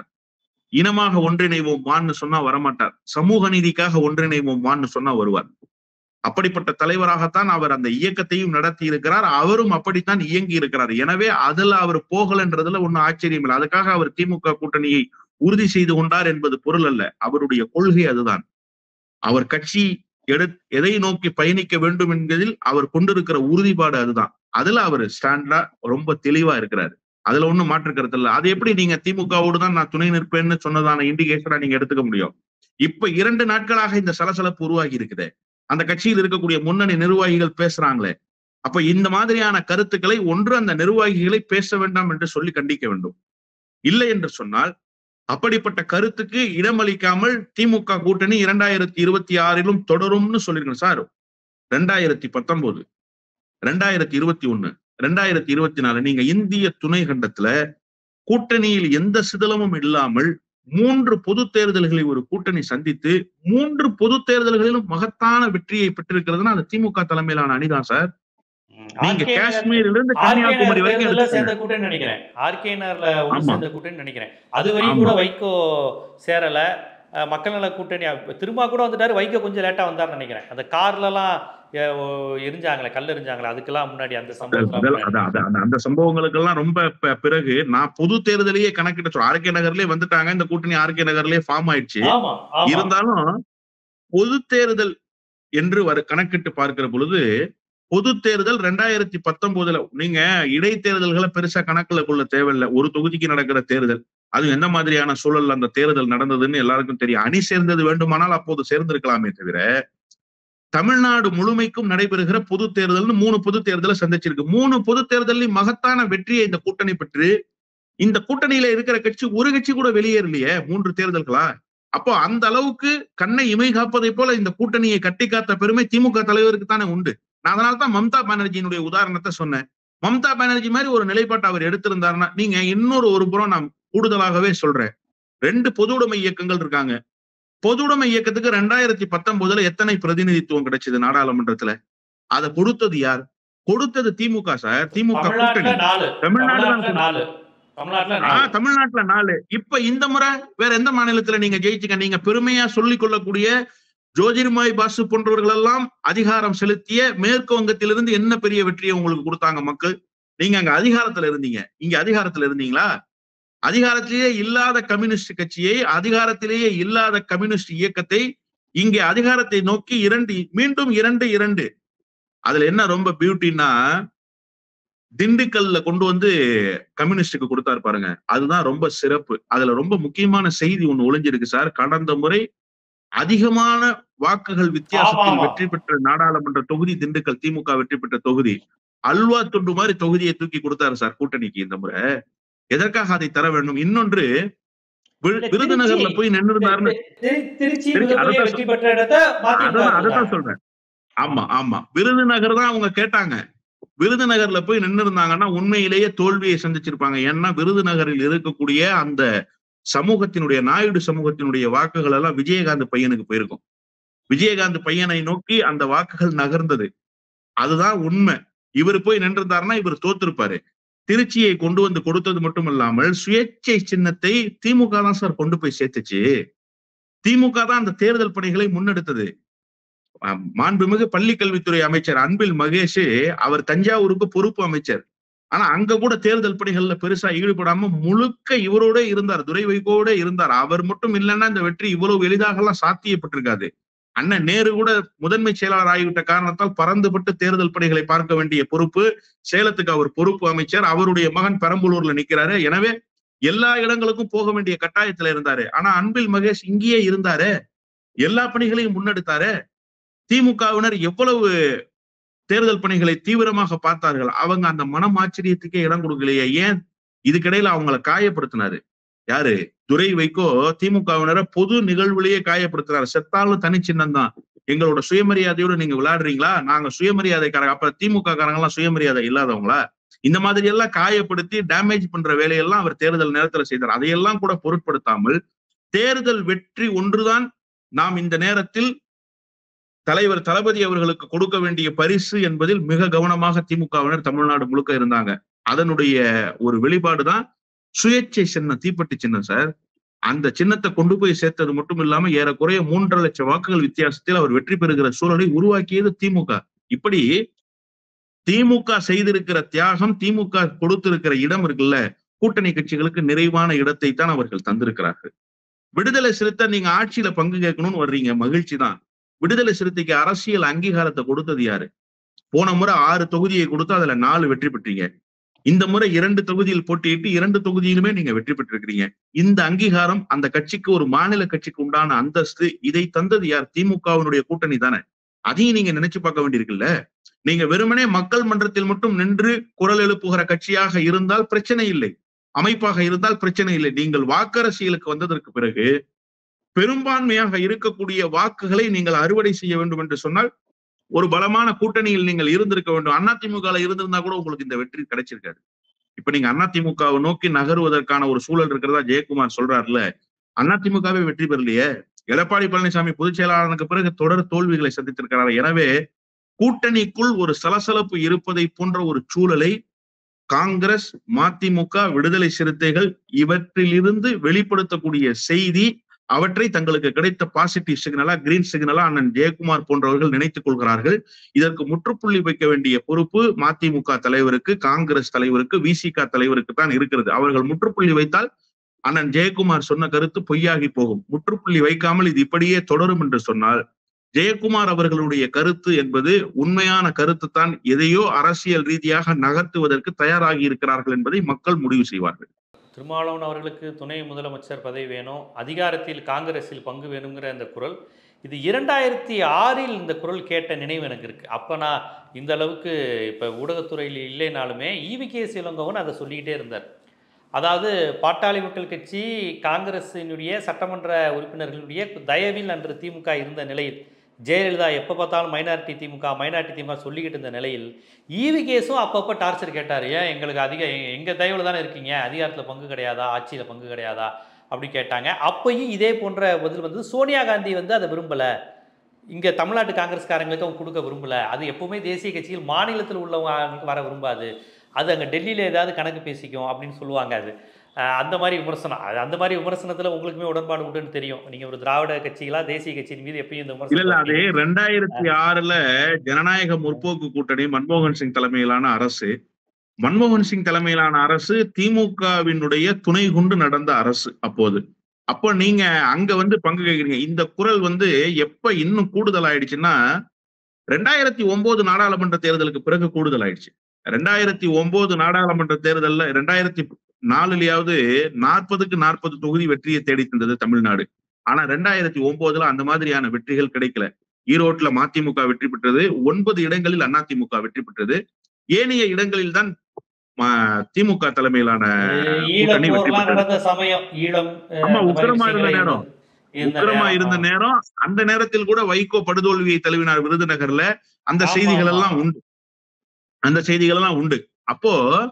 இனமாக ஒன்றிணைவோம் வான்னு சொன்னா வரமாட்டார் சமூக நீதிக்காக ஒன்றிணைவோம் வான்னு சொன்னா வருவார் அப்படிப்பட்ட தலைவராகத்தான் அவர் அந்த இயக்கத்தையும் நடத்தி இருக்கிறார் அவரும் அப்படித்தான் இயங்கி இருக்கிறார் எனவே அதுல அவர் போகலன்றதுல ஒண்ணும் ஆச்சரியம் இல்லை அதுக்காக அவர் திமுக கூட்டணியை உறுதி செய்து கொண்டார் என்பது பொருள் அல்ல அவருடைய கொள்கை அதுதான் அவர் கட்சி எடு எதை நோக்கி பயணிக்க வேண்டும் என்பதில் அவர் கொண்டிருக்கிற உறுதிப்பாடு அதுதான் அதுல அவர் ஸ்டாண்டா ரொம்ப தெளிவா இருக்கிறாரு அதுல ஒண்ணும் மாற்று கருத்து இல்ல அது எப்படி நீங்க திமுகவோடு தான் நான் துணை நிற்பேன்னு சொன்னதான இண்டிகேஷனா நீங்க எடுத்துக்க முடியும் இப்ப இரண்டு நாட்களாக இந்த சலசலப்பு உருவாகி இருக்குது அந்த கட்சியில் இருக்கக்கூடிய முன்னணி நிர்வாகிகள் பேசுறாங்களே அப்ப இந்த மாதிரியான கருத்துக்களை ஒன்று அந்த நிர்வாகிகளை பேச வேண்டாம் என்று சொல்லி கண்டிக்க வேண்டும் இல்லை என்று சொன்னால் அப்படிப்பட்ட கருத்துக்கு இடமளிக்காமல் திமுக கூட்டணி இரண்டாயிரத்தி இருபத்தி ஆறிலும் தொடரும்னு சொல்லிருக்கணும் சார் ரெண்டாயிரத்தி பத்தொன்பது ரெண்டாயிரத்தி இருபத்தி ஒண்ணு ரெண்டாயிரத்தி இருபத்தி நாலு நீங்க இந்திய துணை கண்டத்துல கூட்டணியில் எந்த சிதலமும் இல்லாமல் மூன்று பொது தேர்தல்களை ஒரு கூட்டணி சந்தித்து மூன்று பொது தேர்தல்களிலும் மகத்தான வெற்றியை பெற்றிருக்கிறதுனா அது திமுக தலைமையிலான அணிதான் சார் நீங்க காஷ்மீர்ல இருந்து கன்னியாகுமரி வரைக்கும் தேர்தல்ல எடுத்துக்கோங்க. சேர்ந்த கூட்டணி நினைக்கிறேன் ஆர்கேனர்ல ஒன்று ஆமா. சேர்ந்த கூட்டணி நினைக்கிறேன் அது வரையும் ஆமா. கூட வைகோ சேரல அஹ், மக்கள் நல கூட்டணி அப்ப திருமா கூட வந்துட்டாரு வைகோ கொஞ்சம் லேட்டா வந்தாருன்னு நினைக்கிறேன் அந்த கார்லலாம் எ- ஓ- எரிஞ்சாங்களே கல் எரிஞ்சாங்களே அதுக்கெல்லாம் முன்னாடி அந்த முதல்- முதல் சம்பவம் அதான் அதான் அந்த- அந்த சம்பவங்களுக்கெல்லாம் ரொம்ப ப- பிறகு நான் பொது தேர்தலையே கணக்கிட்ட சொல்றேன் ஆர்கே நகர்லயே வந்துட்டாங்க இந்த கூட்டணி ஆர்கே நகர்லயே ஃபார்ம் ஆயிடுச்சு ஆமா ஆமா இருந்தாலும் பொது தேர்தல் என்று வர கணக்கிட்டு பார்க்கிற பொழுது பொது தேர்தல் ரெண்டாயிரத்தி பத்தொன்பதுல நீங்க இடைத்தேர்தல்களை பெருசா கணக்குல கொள்ள தேவையில்லை ஒரு தொகுதிக்கு நடக்கிற தேர்தல் அது எந்த மாதிரியான சூழல் அந்த தேர்தல் நடந்ததுன்னு எல்லாருக்கும் தெரியும் அணி சேர்ந்தது வேண்டுமானால் அப்போது சேர்ந்திருக்கலாமே தவிர தமிழ்நாடு முழுமைக்கும் நடைபெறுகிற பொது தேர்தல்னு மூணு பொது தேர்தலை சந்திச்சிருக்கு மூணு பொது தேர்தலையும் மகத்தான வெற்றியை இந்த கூட்டணி பெற்று இந்த கூட்டணியில இருக்கிற கட்சி ஒரு கட்சி கூட வெளியேறலையே மூன்று தேர்தல்களா அப்போ அந்த அளவுக்கு கண்ணை இமை காப்பதை போல இந்த கூட்டணியை கட்டி காத்த பெருமை திமுக தலைவருக்கு தானே உண்டு நான் அதனால தான் மம்தா பானர்ஜியினுடைய உதாரணத்தை சொன்னேன் மம்தா பானர்ஜி மாதிரி ஒரு நிலைப்பாட்டை அவர் எடுத்திருந்தாருன்னா நீங்க இன்னொரு ஒரு புறம் நான் கூடுதலாகவே சொல்றேன் ரெண்டு பொது உடைமை இயக்கங்கள் இருக்காங்க பொது உடைமை இயக்கத்துக்கு ரெண்டாயிரத்தி பத்தொன்பதுல எத்தனை பிரதிநிதித்துவம் கிடைச்சது நாடாளுமன்றத்துல அதை கொடுத்தது யார் கொடுத்தது திமுக சார் திமுக தமிழ்நாட்டுல கூட்டணி நாலு தமிழ்நாடு தான் தமிழ்நாட்டுல நாலு தமிழ்நாட்டுல ஆ, நாலு தமிழ்நாட்டுல நாலு இப்ப இந்த முறை வேற எந்த மாநிலத்துல நீங்க ஜெயிச்சுக்க நீங்க பெருமையா சொல்லிக் கொள்ளக்கூடிய ஜோதிர்மாய் பாசு போன்றவர்கள் எல்லாம் அதிகாரம் செலுத்திய மேற்கு வங்கத்திலிருந்து என்ன பெரிய வெற்றியை உங்களுக்கு கொடுத்தாங்க மக்கள் நீங்க அங்க அதிகாரத்துல இருந்தீங்க இங்க அதிகாரத்துல இருந்தீங்களா அதிகாரத்திலேயே இல்லாத கம்யூனிஸ்ட் கட்சியை அதிகாரத்திலேயே இல்லாத கம்யூனிஸ்ட் இயக்கத்தை இங்கே அதிகாரத்தை நோக்கி இரண்டு மீண்டும் இரண்டு இரண்டு அதுல என்ன ரொம்ப பியூட்டின்னா திண்டுக்கல்ல கொண்டு வந்து கம்யூனிஸ்டுக்கு கொடுத்தாரு பாருங்க அதுதான் ரொம்ப சிறப்பு அதுல ரொம்ப முக்கியமான செய்தி ஒண்ணு ஒளிஞ்சிருக்கு சார் கடந்த முறை அதிகமான வாக்குகள் வித்தியாசத்தில் ஆமா. வெற்றி பெற்ற நாடாளுமன்ற தொகுதி திண்டுக்கல் திமுக வெற்றி பெற்ற தொகுதி அல்வா துண்டு மாதிரி தொகுதியை தூக்கி கொடுத்தாரு சார் கூட்டணிக்கு இந்த முறை எதற்காக அதை தர வேண்டும் இன்னொன்று வி- இல்ல, விருதுநகர்ல திருச்சி. போய் நின்றுருந்தாருன்னு திரு- திருச்சி திருச்சி, மிகப்பெரிய அதைத்தான் வெற்றி பெற்ற இடத்த அதான் மதிமுக அதைத்தான் சொல்றேன் ஆமா ஆமா விருதுநகர் தான் அவங்க கேட்டாங்க விருதுநகர்ல போய் நின்று இருந்தாங்கன்னா உண்மையிலேயே தோல்வியை சந்திச்சிருப்பாங்க ஏன்னா விருதுநகரில் இருக்கக்கூடிய அந்த சமூகத்தினுடைய நாயுடு சமூகத்தினுடைய வாக்குகள் எல்லாம் விஜயகாந்த் பையனுக்கு போயிருக்கும் விஜயகாந்த் பையனை நோக்கி அந்த வாக்குகள் நகர்ந்தது அதுதான் உண்மை இவர் போய் நின்றிருந்தாருன்னா இவர் தோத்திருப்பாரு திருச்சியை கொண்டு வந்து கொடுத்தது மட்டும் இல்லாமல் சுயேட்சை சின்னத்தை திமுக தான் சார் கொண்டு போய் சேர்த்துச்சு திமுக தான் அந்த தேர்தல் பணிகளை முன்னெடுத்தது அஹ் மாண்புமிகு பள்ளி கல்வித்துறை அமைச்சர் அன்பில் மகேஷ் அவர் தஞ்சாவூருக்கு பொறுப்பு அமைச்சர் ஆனா அங்க கூட தேர்தல் பணிகள்ல பெருசா ஈடுபடாம முழுக்க இவரோட இருந்தார் துரை வைகோட இருந்தார் அவர் மட்டும் இல்லைன்னா இந்த வெற்றி இவ்வளவு எளிதாக எல்லாம் சாத்தியப்பட்டிருக்காது அண்ணன் நேரு கூட முதன்மை செயலாளர் ஆகிவிட்ட காரணத்தால் பறந்துபட்டு தேர்தல் பணிகளை பார்க்க வேண்டிய பொறுப்பு சேலத்துக்கு அவர் பொறுப்பு அமைச்சர் அவருடைய மகன் பெரம்பலூர்ல நிக்கிறாரு எனவே எல்லா இடங்களுக்கும் போக வேண்டிய கட்டாயத்துல இருந்தாரு ஆனா அன்பில் மகேஷ் இங்கேயே இருந்தாரு எல்லா பணிகளையும் முன்னெடுத்தாரு திமுகவினர் எவ்வளவு தேர்தல் பணிகளை தீவிரமாக பார்த்தார்கள் அவங்க அந்த மனம் ஆச்சரியத்துக்கே இடம் கொடுக்கலையே ஏன் இதுக்கிடையில அவங்கள காயப்படுத்தினாரு யாரு துரை வைகோ திமுகவினரை பொது நிகழ்வுலயே காயப்படுத்துறாரு செத்தாலும் தனிச்சின்னம் தான் எங்களோட சுயமரியாதையோட நீங்க விளையாடுறீங்களா நாங்க சுயமரியாதைக்காரங்க அப்ப திமுக காரங்க எல்லாம் சுயமரியாதை இல்லாதவங்களா இந்த மாதிரி எல்லாம் காயப்படுத்தி டேமேஜ் பண்ற வேலையெல்லாம் அவர் தேர்தல் நேரத்துல செய்தார் அதையெல்லாம் கூட பொருட்படுத்தாமல் தேர்தல் வெற்றி ஒன்றுதான் நாம் இந்த நேரத்தில் தலைவர் தளபதி அவர்களுக்கு கொடுக்க வேண்டிய பரிசு என்பதில் மிக கவனமாக திமுகவினர் தமிழ்நாடு முழுக்க இருந்தாங்க அதனுடைய ஒரு வெளிப்பாடுதான் சுயேட்சை சின்னம் தீப்பெட்டி சின்னம் சார் அந்த சின்னத்தை கொண்டு போய் சேர்த்தது மட்டும் இல்லாம ஏறக்குறைய மூன்றரை லட்சம் வாக்குகள் வித்தியாசத்தில் அவர் வெற்றி பெறுகிற சூழலை உருவாக்கியது திமுக இப்படி திமுக செய்திருக்கிற தியாகம் திமுக கொடுத்திருக்கிற இடம் இருக்குல்ல கூட்டணி கட்சிகளுக்கு நிறைவான இடத்தை தான் அவர்கள் தந்திருக்கிறார்கள் விடுதலை சிறுத்தை நீங்க ஆட்சியில பங்கு கேட்கணும்னு வர்றீங்க மகிழ்ச்சி தான் விடுதலை சிறுத்தைக்கு அரசியல் அங்கீகாரத்தை கொடுத்தது யாரு போன முறை ஆறு தொகுதியை கொடுத்து அதுல நாலு வெற்றி பெற்றீங்க இந்த முறை இரண்டு தொகுதியில் போட்டியிட்டு இரண்டு தொகுதியிலுமே நீங்க வெற்றி பெற்றிருக்கிறீங்க இந்த அங்கீகாரம் அந்த கட்சிக்கு ஒரு மாநில கட்சிக்கு உண்டான அந்தஸ்து இதை தந்தது யார் திமுகவினுடைய கூட்டணி தானே அதையும் நீங்க நினைச்சு பார்க்க வேண்டியிருக்குல்ல நீங்க வெறுமனே மக்கள் மன்றத்தில் மட்டும் நின்று குரல் எழுப்புகிற கட்சியாக இருந்தால் பிரச்சனை இல்லை அமைப்பாக இருந்தால் பிரச்சனை இல்லை நீங்கள் வாக்கரசியலுக்கு வந்ததற்கு பிறகு பெரும்பான்மையாக இருக்கக்கூடிய வாக்குகளை நீங்கள் அறுவடை செய்ய வேண்டும் என்று சொன்னால் ஒரு பலமான கூட்டணியில் நீங்கள் இருந்திருக்க வேண்டும் அதிமுக இருந்திருந்தா கூட உங்களுக்கு இந்த வெற்றி கிடைச்சிருக்காது இப்ப நீங்க அதிமுகவை நோக்கி நகருவதற்கான ஒரு சூழல் இருக்கிறதா ஜெயக்குமார் சொல்றாருல அதிமுகவே வெற்றி பெறலையே எடப்பாடி பழனிசாமி பொதுச் செயலாளருக்கு பிறகு தொடர் தோல்விகளை சந்தித்திருக்கிறார் எனவே கூட்டணிக்குள் ஒரு சலசலப்பு இருப்பதை போன்ற ஒரு சூழலை காங்கிரஸ் மதிமுக விடுதலை சிறுத்தைகள் இவற்றிலிருந்து வெளிப்படுத்தக்கூடிய செய்தி அவற்றை தங்களுக்கு கிடைத்த பாசிட்டிவ் சிக்னலா கிரீன் சிக்னலா அண்ணன் ஜெயக்குமார் போன்றவர்கள் நினைத்துக் கொள்கிறார்கள் இதற்கு முற்றுப்புள்ளி வைக்க வேண்டிய பொறுப்பு மதிமுக தலைவருக்கு காங்கிரஸ் தலைவருக்கு விசிக தலைவருக்கு தான் இருக்கிறது அவர்கள் முற்றுப்புள்ளி வைத்தால் அண்ணன் ஜெயக்குமார் சொன்ன கருத்து பொய்யாகி போகும் முற்றுப்புள்ளி வைக்காமல் இது இப்படியே தொடரும் என்று சொன்னால் ஜெயக்குமார் அவர்களுடைய கருத்து என்பது உண்மையான கருத்து தான் எதையோ அரசியல் ரீதியாக நகர்த்துவதற்கு தயாராகி இருக்கிறார்கள் என்பதை மக்கள் முடிவு செய்வார்கள் திருமாவளவன் அவர்களுக்கு துணை முதலமைச்சர் பதவி வேணும் அதிகாரத்தில் காங்கிரஸில் பங்கு வேணுங்கிற இந்த குரல் இது இரண்டாயிரத்தி ஆறில் இந்த குரல் கேட்ட நினைவு எனக்கு இருக்குது அப்போ நான் இந்த அளவுக்கு இப்போ ஊடகத்துறையில் இல்லைனாலுமே ஈவி கே சிலங்கோவன் அதை சொல்லிக்கிட்டே இருந்தார் அதாவது பாட்டாளி மக்கள் கட்சி காங்கிரஸினுடைய சட்டமன்ற உறுப்பினர்களுடைய தயவில் அன்று திமுக இருந்த நிலையில் ஜெயலலிதா எப்போ பார்த்தாலும் மைனாரிட்டி திமுக மைனாரிட்டி திமுக சொல்லிக்கிட்டு இருந்த நிலையில் ஈவி கேஸும் அப்பப்போ டார்ச்சர் கேட்டார் ஏன் எங்களுக்கு அதிக எங்கள் தயவில் தானே இருக்கீங்க அதிகாரத்தில் பங்கு கிடையாதா ஆட்சியில் பங்கு கிடையாதா அப்படி கேட்டாங்க அப்பயும் இதே போன்ற பதில் வந்து சோனியா காந்தி வந்து அதை விரும்பலை இங்கே தமிழ்நாட்டு காங்கிரஸ்காரங்களுக்கு அவங்க கொடுக்க விரும்பலை அது எப்போவுமே தேசிய கட்சியில் மாநிலத்தில் உள்ளவங்களுக்கு வர விரும்பாது அது அங்கே டெல்லியில் ஏதாவது கணக்கு பேசிக்கும் அப்படின்னு சொல்லுவாங்க அது அஹ் அந்த மாதிரி விமர்சனம் அது அந்த மாதிரி விமர்சனத்தில் உங்களுக்குமே உடன்பாடு உண்டுன்னு தெரியும் நீங்கள் ஒரு திராவிட கட்சிகளா தேசிய கட்சியின் மீது எப்பயும் இந்த இல்ல இல்ல அது விமர்சனம் ரெண்டாயிரத்தி ஆறுல ஜனநாயக முற்போக்கு கூட்டணி மன்மோகன் சிங் தலைமையிலான அரசு மன்மோகன் சிங் தலைமையிலான அரசு திமுகவினுடைய துணை கொண்டு நடந்த அரசு அப்போது அப்போ நீங்க அங்க வந்து பங்கு கேட்கிறீங்க இந்த குரல் வந்து எப்ப இன்னும் கூடுதல் ஆயிடுச்சுன்னா ரெண்டாயிரத்தி ஒன்பது நாடாளுமன்ற தேர்தலுக்கு பிறகு கூடுதல் ஆயிடுச்சு ரெண்டாயிரத்தி ஒன்பது நாடாளுமன்ற தேர்தல்ல ரெண்டாயிரத்தி நாலுலயாவது நாற்பதுக்கு நாற்பது தொகுதி வெற்றியை தேடி தந்தது தமிழ்நாடு ஆனா ரெண்டாயிரத்தி ஒன்பதுல அந்த மாதிரியான வெற்றிகள் கிடைக்கல ஈரோட்ல மதிமுக வெற்றி பெற்றது ஒன்பது இடங்களில் அதிமுக வெற்றி பெற்றது ஏனைய இடங்களில் தான் ம- திமுக தலைமையிலான ஈழம் கூட்டணி வெற்றி போர்லாம் பெற்றது நடந்த சமயம் ஈழம் அஹ், ஆமா, அந்த மாதிரி உக்கிரமா இருந்த விஷயங்கள் நேரம். இருந்த உக்கிரமா நேரம். இருந்த நேரம் அந்த நேரத்தில் கூட வைகோ படுதோல்வியை தழுவினார் விருதுநகர்ல அந்த ஆமா, செய்திகள் ஆமா. எல்லாம் உண்டு அந்த செய்திகள் எல்லாம் உண்டு அப்போ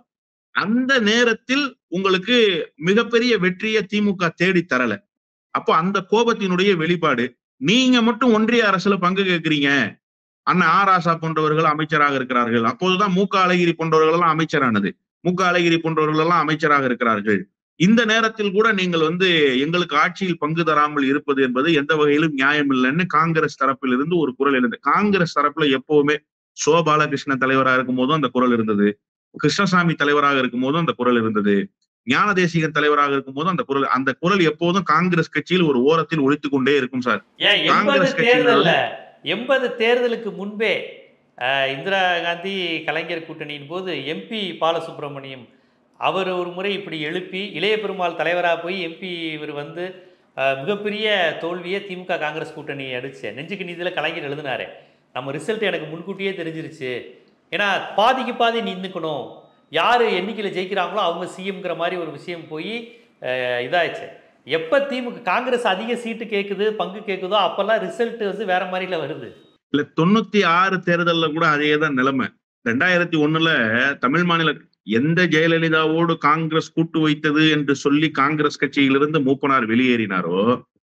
அந்த நேரத்தில் உங்களுக்கு மிகப்பெரிய வெற்றியை திமுக தேடி தரல அப்போ அந்த கோபத்தினுடைய வெளிப்பாடு நீங்க மட்டும் ஒன்றிய அரசுல பங்கு கேட்கிறீங்க அண்ணன் ஆ ராசா போன்றவர்கள் அமைச்சராக இருக்கிறார்கள் அப்போதுதான் மு க அழகிரி போன்றவர்கள் எல்லாம் அமைச்சரானது மு க அழகிரி போன்றவர்கள் எல்லாம் அமைச்சராக இருக்கிறார்கள் இந்த நேரத்தில் கூட நீங்கள் வந்து எங்களுக்கு ஆட்சியில் பங்கு தராமல் இருப்பது என்பது எந்த வகையிலும் நியாயம் இல்லைன்னு காங்கிரஸ் தரப்பில் இருந்து ஒரு குரல் இருந்தது காங்கிரஸ் தரப்புல எப்பவுமே சோ பாலகிருஷ்ணன் தலைவராக இருக்கும் போதும் அந்த குரல் இருந்தது கிருஷ்ணசாமி தலைவராக இருக்கும் போதும் அந்த குரல் இருந்தது ஞான தேசிகன் தலைவராக இருக்கும் போதும் அந்த குரல் அந்த குரல் எப்போதும் காங்கிரஸ் கட்சியில் ஒரு ஓரத்தில் ஒழித்துக் கொண்டே இருக்கும் சார் ஏன் எண்பது காங்கிரஸ் கட்சியினர் தேர்தல்ல எண்பது தேர்தலுக்கு முன்பே அஹ், இந்திரா காந்தி கலைஞர் கூட்டணியின் போது எம்பி பாலசுப்ரமணியம் அவர் ஒரு முறை இப்படி எழுப்பி இளைய பெருமாள் தலைவராக போய் எம்பி இவர் வந்து அஹ், மிகப்பெரிய தோல்வியை திமுக காங்கிரஸ் கூட்டணி அடிச்சு நெஞ்சுக்கு நீதியில் கலைஞர் எழுதினாரு நம்ம ரிசல்ட் எனக்கு முன்கூட்டியே தெரிஞ்சிருச்சு ஏன்னா பாதிக்கு பாதி நின்றுக்கணும் யார் எண்ணிக்கையில் ஜெயிக்கிறாங்களோ அவங்க சிஎம்ங்கிற மாதிரி ஒரு விஷயம் போய் அஹ், இதாயிடுச்சு எப்போ திமுக காங்கிரஸ் அதிக சீட்டு கேட்குது பங்கு கேட்குதோ அப்போல்லாம் ரிசல்ட் வந்து வேற மாதிரில வருது இல்ல தொண்ணூத்தி ஆறு தேர்தல்ல கூட அதேதான் நிலைமை ரெண்டாயிரத்தி ஒண்ணுல தமிழ் மாநில எந்த ஜெயலலிதாவோடு காங்கிரஸ் கூட்டு வைத்தது என்று சொல்லி காங்கிரஸ் கட்சியிலிருந்து மூப்பனார் வெளியேறினாரோ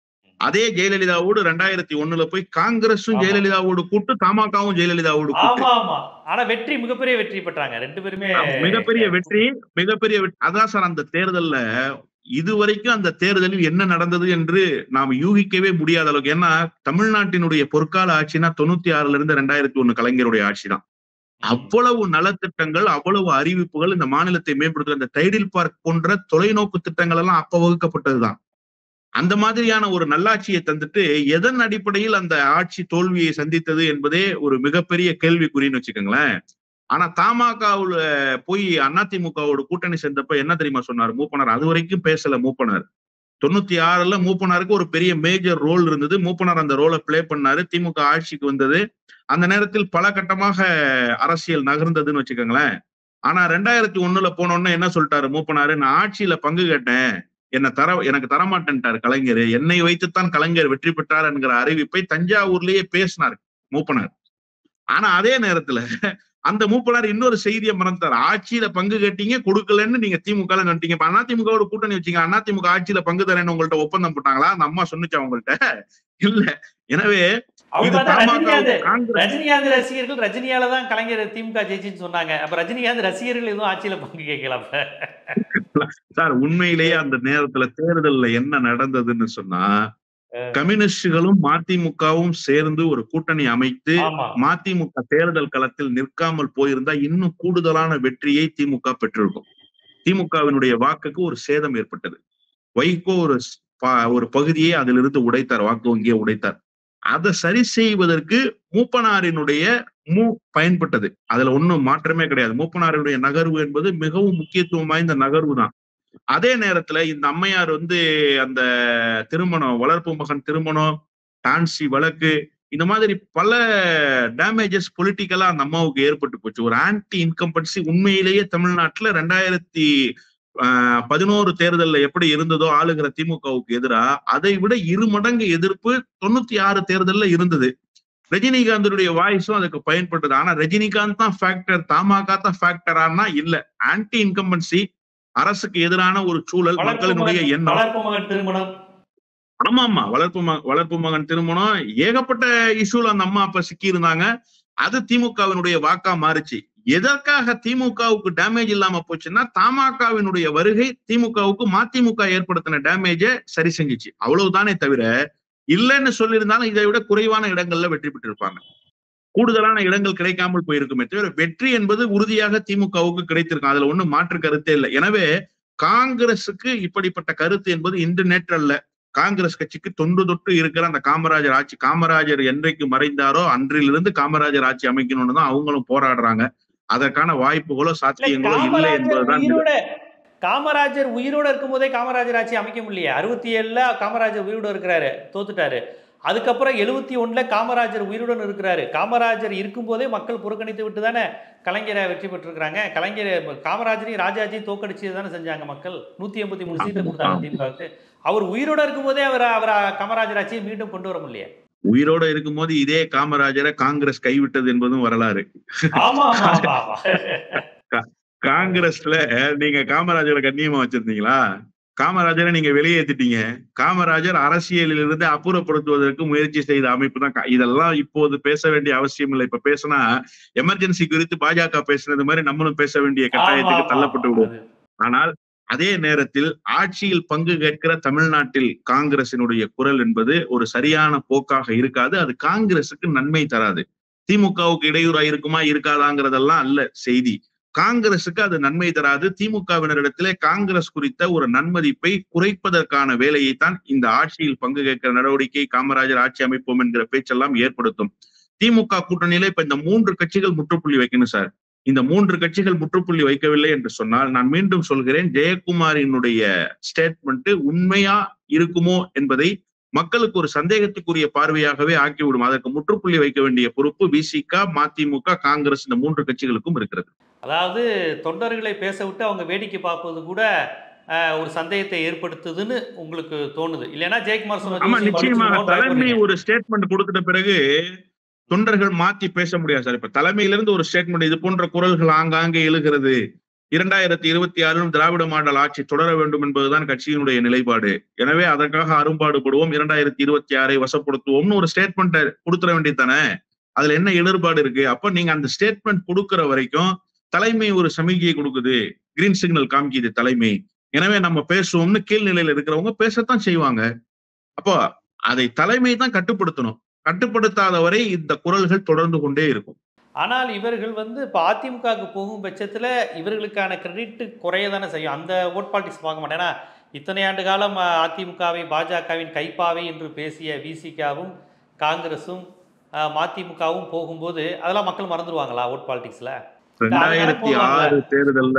அதே ஜெயலலிதாவோடு ரெண்டாயிரத்தி ஒண்ணுல போய் காங்கிரஸும் ஆமா. ஜெயலலிதாவோடு கூட்டு தமாகவும் ஜெயலலிதாவோடு கூட்டு ஆமா ஆமா ஆனா வெற்றி மிகப்பெரிய வெற்றி பெற்றாங்க ரெண்டு பேருமே மிகப்பெரிய வெற்றி மிகப்பெரிய வெற்றி அதான் சார் அந்த தேர்தல்ல இதுவரைக்கும் அந்த தேர்தலில் என்ன நடந்தது என்று நாம் யூகிக்கவே முடியாத அளவுக்கு ஏன்னா தமிழ்நாட்டினுடைய பொற்கால ஆட்சினா தொண்ணூத்தி ஆறுல இருந்து ரெண்டாயிரத்தி ஒண்ணு கலைஞருடைய ஆட்சி தான் அவ்வளவு நலத்திட்டங்கள் அவ்வளவு அறிவிப்புகள் இந்த மாநிலத்தை மேம்படுத்த இந்த டைடில் பார்க் போன்ற தொலைநோக்கு திட்டங்கள் எல்லாம் அப்ப வகுக்கப்பட்டதுதான் அந்த மாதிரியான ஒரு நல்லாட்சியை தந்துட்டு எதன் அடிப்படையில் அந்த ஆட்சி தோல்வியை சந்தித்தது என்பதே ஒரு மிகப்பெரிய கேள்விக்குறின்னு வச்சுக்கோங்களேன் ஆனா தமாகவுல போய் அதிமுகவோட கூட்டணி சேர்ந்தப்ப என்ன தெரியுமா சொன்னார் மூப்பனார் அது வரைக்கும் பேசல மூப்பனார் தொண்ணூத்தி ஆறுல மூப்பனாருக்கு ஒரு பெரிய மேஜர் ரோல் இருந்தது மூப்பனார் அந்த ரோலை பிளே பண்ணாரு திமுக ஆட்சிக்கு வந்தது அந்த நேரத்தில் பல கட்டமாக அரசியல் நகர்ந்ததுன்னு வச்சுக்கோங்களேன் ஆனா ரெண்டாயிரத்தி ஒண்ணுல போனோன்னு என்ன சொல்லிட்டாரு மூப்பனாரு நான் ஆட்சியில பங்கு கேட்டேன் என்ன தர எனக்கு தரமாட்டேன்ட்டாரு கலைஞர் என்னை வைத்துத்தான் கலைஞர் வெற்றி பெற்றார் என்கிற அறிவிப்பை தஞ்சாவூர்லயே பேசினார் மூப்பனார் ஆனா அதே நேரத்துல அந்த மூப்பனார் இன்னொரு செய்தியை மறந்தார் ஆட்சியில பங்கு கேட்டீங்க கொடுக்கலன்னு நீங்க திமுக நினைட்டீங்க இப்ப அதிமுகவோட கூட்டணி வச்சீங்க அதிமுக ஆட்சியில பங்கு தரேன்னு உங்கள்ட்ட ஒப்பந்தம் போட்டாங்களா அந்த அம்மா சொன்னுச்சா உங்கள்ட்ட இல்ல எனவே அவங்க இது பார்த்தா தமாக ரஜினிகாந்த் காங்கிரஸ் ரஜினிகாந்த் ரசிகர்கள் ரஜினியால தான் கலைஞர் திமுக ஜெயிச்சுன்னு சொன்னாங்க அப்ப ரஜினிகாந்த் ரசிகர்கள் எதுவும் ஆட்சியில பங்கு கேட்கல அப்ப சார் உண்மையிலேயே அந்த நேரத்துல தேர்தல்ல என்ன நடந்ததுன்னு சொன்னா கம்யூனிஸ்டுகளும் மதிமுகவும் சேர்ந்து ஒரு கூட்டணி அமைத்து ஆமா மதிமுக தேர்தல் களத்தில் நிற்காமல் போயிருந்தா இன்னும் கூடுதலான வெற்றியை திமுக பெற்றிருக்கும் திமுகவினுடைய வாக்குக்கு ஒரு சேதம் ஏற்பட்டது வைகோ ஒரு ஸ்- ப- ஒரு பகுதியை அதிலிருந்து உடைத்தார் வாக்கு வங்கியை உடைத்தார் அதை சரி செய்வதற்கு மூப்பனாரினுடைய மூ பயன்பட்டது அதுல ஒண்ணும் மாற்றமே கிடையாது மூப்பனாரினுடைய நகர்வு என்பது மிகவும் முக்கியத்துவம் வாய்ந்த நகர்வு தான் அதே நேரத்துல இந்த அம்மையார் வந்து அந்த திருமணம் வளர்ப்பு மகன் திருமணம் டான்சி வழக்கு இந்த மாதிரி பல டேமேஜஸ் பொலிட்டிக்கலா அந்த அம்மாவுக்கு ஏற்பட்டு போச்சு ஒரு ஆன்டி இன்கம்பன்சி உண்மையிலேயே தமிழ்நாட்டுல ரெண்டாயிரத்தி ஆஹ், பதினோரு தேர்தல்ல எப்படி இருந்ததோ ஆளுகிற திமுகவுக்கு எதிரா அதை விட இரு மடங்கு எதிர்ப்பு தொண்ணூத்தி ஆறு தேர்தல்ல இருந்தது ரஜினிகாந்தனுடைய வாய்ஸும் அதுக்கு பயன்பட்டது ஆனா ரஜினிகாந்த் தான் ஃபேக்டர் தமாக தான் ஃபேக்டரானா இல்ல ஆன்டி இன்கம்பன்சி அரசுக்கு எதிரான ஒரு சூழல் வளர்ப்பு மக்களினுடைய மகன் எண்ணம் வளர்ப்பு மகன் திருமணம் ஆமா ஆமா வளர்ப்பு மக வளர்ப்பு மகன் திருமணம் ஏகப்பட்ட இஷ்யூல அந்த அம்மா அப்ப சிக்கி இருந்தாங்க அது திமுகவினுடைய வாக்கா மாறுச்சு எதற்காக திமுகவுக்கு டேமேஜ் இல்லாம போச்சுன்னா தமாகவினுடைய வருகை திமுகவுக்கு மதிமுக ஏற்படுத்தின டேமேஜை சரி செஞ்சுச்சு அவ்வளவுதானே தவிர இல்லைன்னு சொல்லியிருந்தாலும் இதை விட குறைவான இடங்கள்ல வெற்றி பெற்றிருப்பாங்க கூடுதலான இடங்கள் கிடைக்காமல் போயிருக்குமே தவிர வெற்றி என்பது உறுதியாக திமுகவுக்கு கிடைத்திருக்கும் அதுல ஒண்ணும் மாற்று கருத்தே இல்லை எனவே காங்கிரசுக்கு இப்படிப்பட்ட கருத்து என்பது இன்று நேற்று அல்ல காங்கிரஸ் கட்சிக்கு தொன்று தொட்டு இருக்கிற அந்த காமராஜர் ஆட்சி காமராஜர் என்றைக்கு மறைந்தாரோ அன்றிலிருந்து காமராஜர் ஆட்சி அமைக்கணும்னு தான் அவங்களும் போராடுறாங்க அதற்கான வாய்ப்புகளோ இல்ல சாத்தியங்களோ இல்லை காமராஜர் என்பதுதான் நிலை. உயிரோட காமராஜர் உயிரோட இருக்கும்போதே காமராஜர் ஆட்சி அமைக்க முடியலையே அறுபத்தி ஏழுல காமராஜர் உயிரோட இருக்கிறாரு தோத்துட்டாரு அதுக்கப்புறம் எழுபத்தி ஒண்ணுல காமராஜர் உயிருடன் இருக்கிறாரு காமராஜர் இருக்கும்போதே மக்கள் புறக்கணித்து விட்டு தானே கலைஞரை வெற்றி பெற்றிருக்கிறாங்க கலைஞர் காமராஜரையும் ராஜாஜியும் தோக்கடிச்சு தானே செஞ்சாங்க மக்கள் நூத்தி எண்பத்தி மூணு சீட்டு கொடுத்தாங்க ஆமா. திமுகவுக்கு அவர் உயிரோட இருக்கும்போதே அவர் அவர் காமராஜர் ஆட்சியை மீண்டும் கொண்டு வர முடியல உயிரோட இருக்கும்போது இதே காமராஜரை காங்கிரஸ் கைவிட்டது என்பதும் வரலாறு ஆமா ஆமா ஆமா ஆமா காங்கிரஸ்ல நீங்க காமராஜரை கண்ணியமா வச்சிருந்தீங்களா காமராஜரை நீங்க வெளியேத்திட்டீங்க காமராஜர் அரசியலில் இருந்து அப்புறப்படுத்துவதற்கு முயற்சி செய்த அமைப்பு தான் கா- இதெல்லாம் இப்போது பேச வேண்டிய அவசியம் இல்லை இப்ப பேசினா எமர்ஜென்சி குறித்து பாஜக பேசுனது மாதிரி நம்மளும் பேச வேண்டிய கட்டாயத்துக்கு ஆமா, தள்ளப்பட்டு ஆமா, விடுவோம் அது. ஆனால் அதே நேரத்தில் ஆட்சியில் பங்கு கேட்கிற தமிழ்நாட்டில் காங்கிரசினுடைய குரல் என்பது ஒரு சரியான போக்காக இருக்காது அது காங்கிரசுக்கு நன்மை தராது திமுகவுக்கு இடையூறா இருக்குமா இருக்காதாங்கிறதெல்லாம் அல்ல செய்தி காங்கிரசுக்கு அது நன்மை தராது திமுகவினரிடத்திலே காங்கிரஸ் குறித்த ஒரு நன்மதிப்பை குறைப்பதற்கான வேலையைத்தான் இந்த ஆட்சியில் பங்கு கேட்கிற நடவடிக்கை காமராஜர் ஆட்சி அமைப்போம் என்கிற பேச்செல்லாம் ஏற்படுத்தும் திமுக கூட்டணியில இப்ப இந்த மூன்று கட்சிகள் முற்றுப்புள்ளி வைக்கணும் சார் இந்த மூன்று கட்சிகள் முற்றுப்புள்ளி வைக்கவில்லை என்று சொன்னால் நான் மீண்டும் சொல்கிறேன் ஜெயக்குமாரினுடைய ஸ்டேட்மெண்ட் உண்மையா இருக்குமோ என்பதை மக்களுக்கு ஒரு சந்தேகத்துக்குரிய பார்வையாகவே ஆக்கிவிடும் அதற்கு முற்றுப்புள்ளி வைக்க வேண்டிய பொறுப்பு விசிக மதிமுக காங்கிரஸ் இந்த மூன்று கட்சிகளுக்கும் இருக்கிறது அதாவது தொண்டர்களை பேச விட்டு அவங்க வேடிக்கை பார்ப்பது கூட அஹ், ஒரு சந்தேகத்தை ஏற்படுத்துதுன்னு உங்களுக்கு தோணுது இல்லைன்னா ஜெயக்குமார் சொன்ன ஆமா விஷயம் நிச்சயமாக பளிச்சுன்னு தலைமை பயப்படுறீங்க. ஒரு ஸ்டேட்மெண்ட் கொடுத்துட்ட பிறகு தொண்டர்கள் மாத்தி பேச முடியாது சார் இப்ப தலைமையிலிருந்து ஒரு ஸ்டேட்மெண்ட் இது போன்ற குரல்கள் ஆங்காங்கே எழுகிறது இரண்டாயிரத்தி இருபத்தி ஆறிலும் திராவிட மாடல் ஆட்சி தொடர வேண்டும் என்பதுதான் கட்சியினுடைய நிலைப்பாடு எனவே அதற்காக அரும்பாடுபடுவோம் இரண்டாயிரத்தி இருபத்தி ஆறை வசப்படுத்துவோம்னு ஒரு ஸ்டேட்மெண்ட் கொடுத்துட வேண்டியதானே அதுல என்ன இடர்பாடு இருக்கு அப்ப நீங்க அந்த ஸ்டேட்மெண்ட் கொடுக்கிற வரைக்கும் தலைமை ஒரு சமிகையை கொடுக்குது கிரீன் சிக்னல் காமிக்குது தலைமை எனவே நம்ம பேசுவோம்னு கீழ்நிலையில இருக்கிறவங்க பேசத்தான் செய்வாங்க அப்போ அதை தலைமை தான் கட்டுப்படுத்தணும் கட்டுப்படுத்தாத வரை இந்த குரல்கள் தொடர்ந்து கொண்டே இருக்கும் ஆனால் இவர்கள் வந்து இப்போ அதிமுகவுக்கு போகும் பட்சத்தில் இவர்களுக்கான கிரெடிட் குறைய தானே செய்யும் அந்த ஓட் பாலிடிக்ஸ் பார்க்க மாட்டேன் ஏன்னா இத்தனை ஆண்டு காலம் அஹ், அதிமுகவை பாஜகவின் கைப்பாவை என்று பேசிய விசிகாவும் காங்கிரஸும் அஹ், மதிமுகவும் போகும்போது அதெல்லாம் மக்கள் மறந்துடுவாங்களா ஓட் பாலிடிக்ஸில் ரெண்டாயிரத்தி ஆறு தேர்தல்ல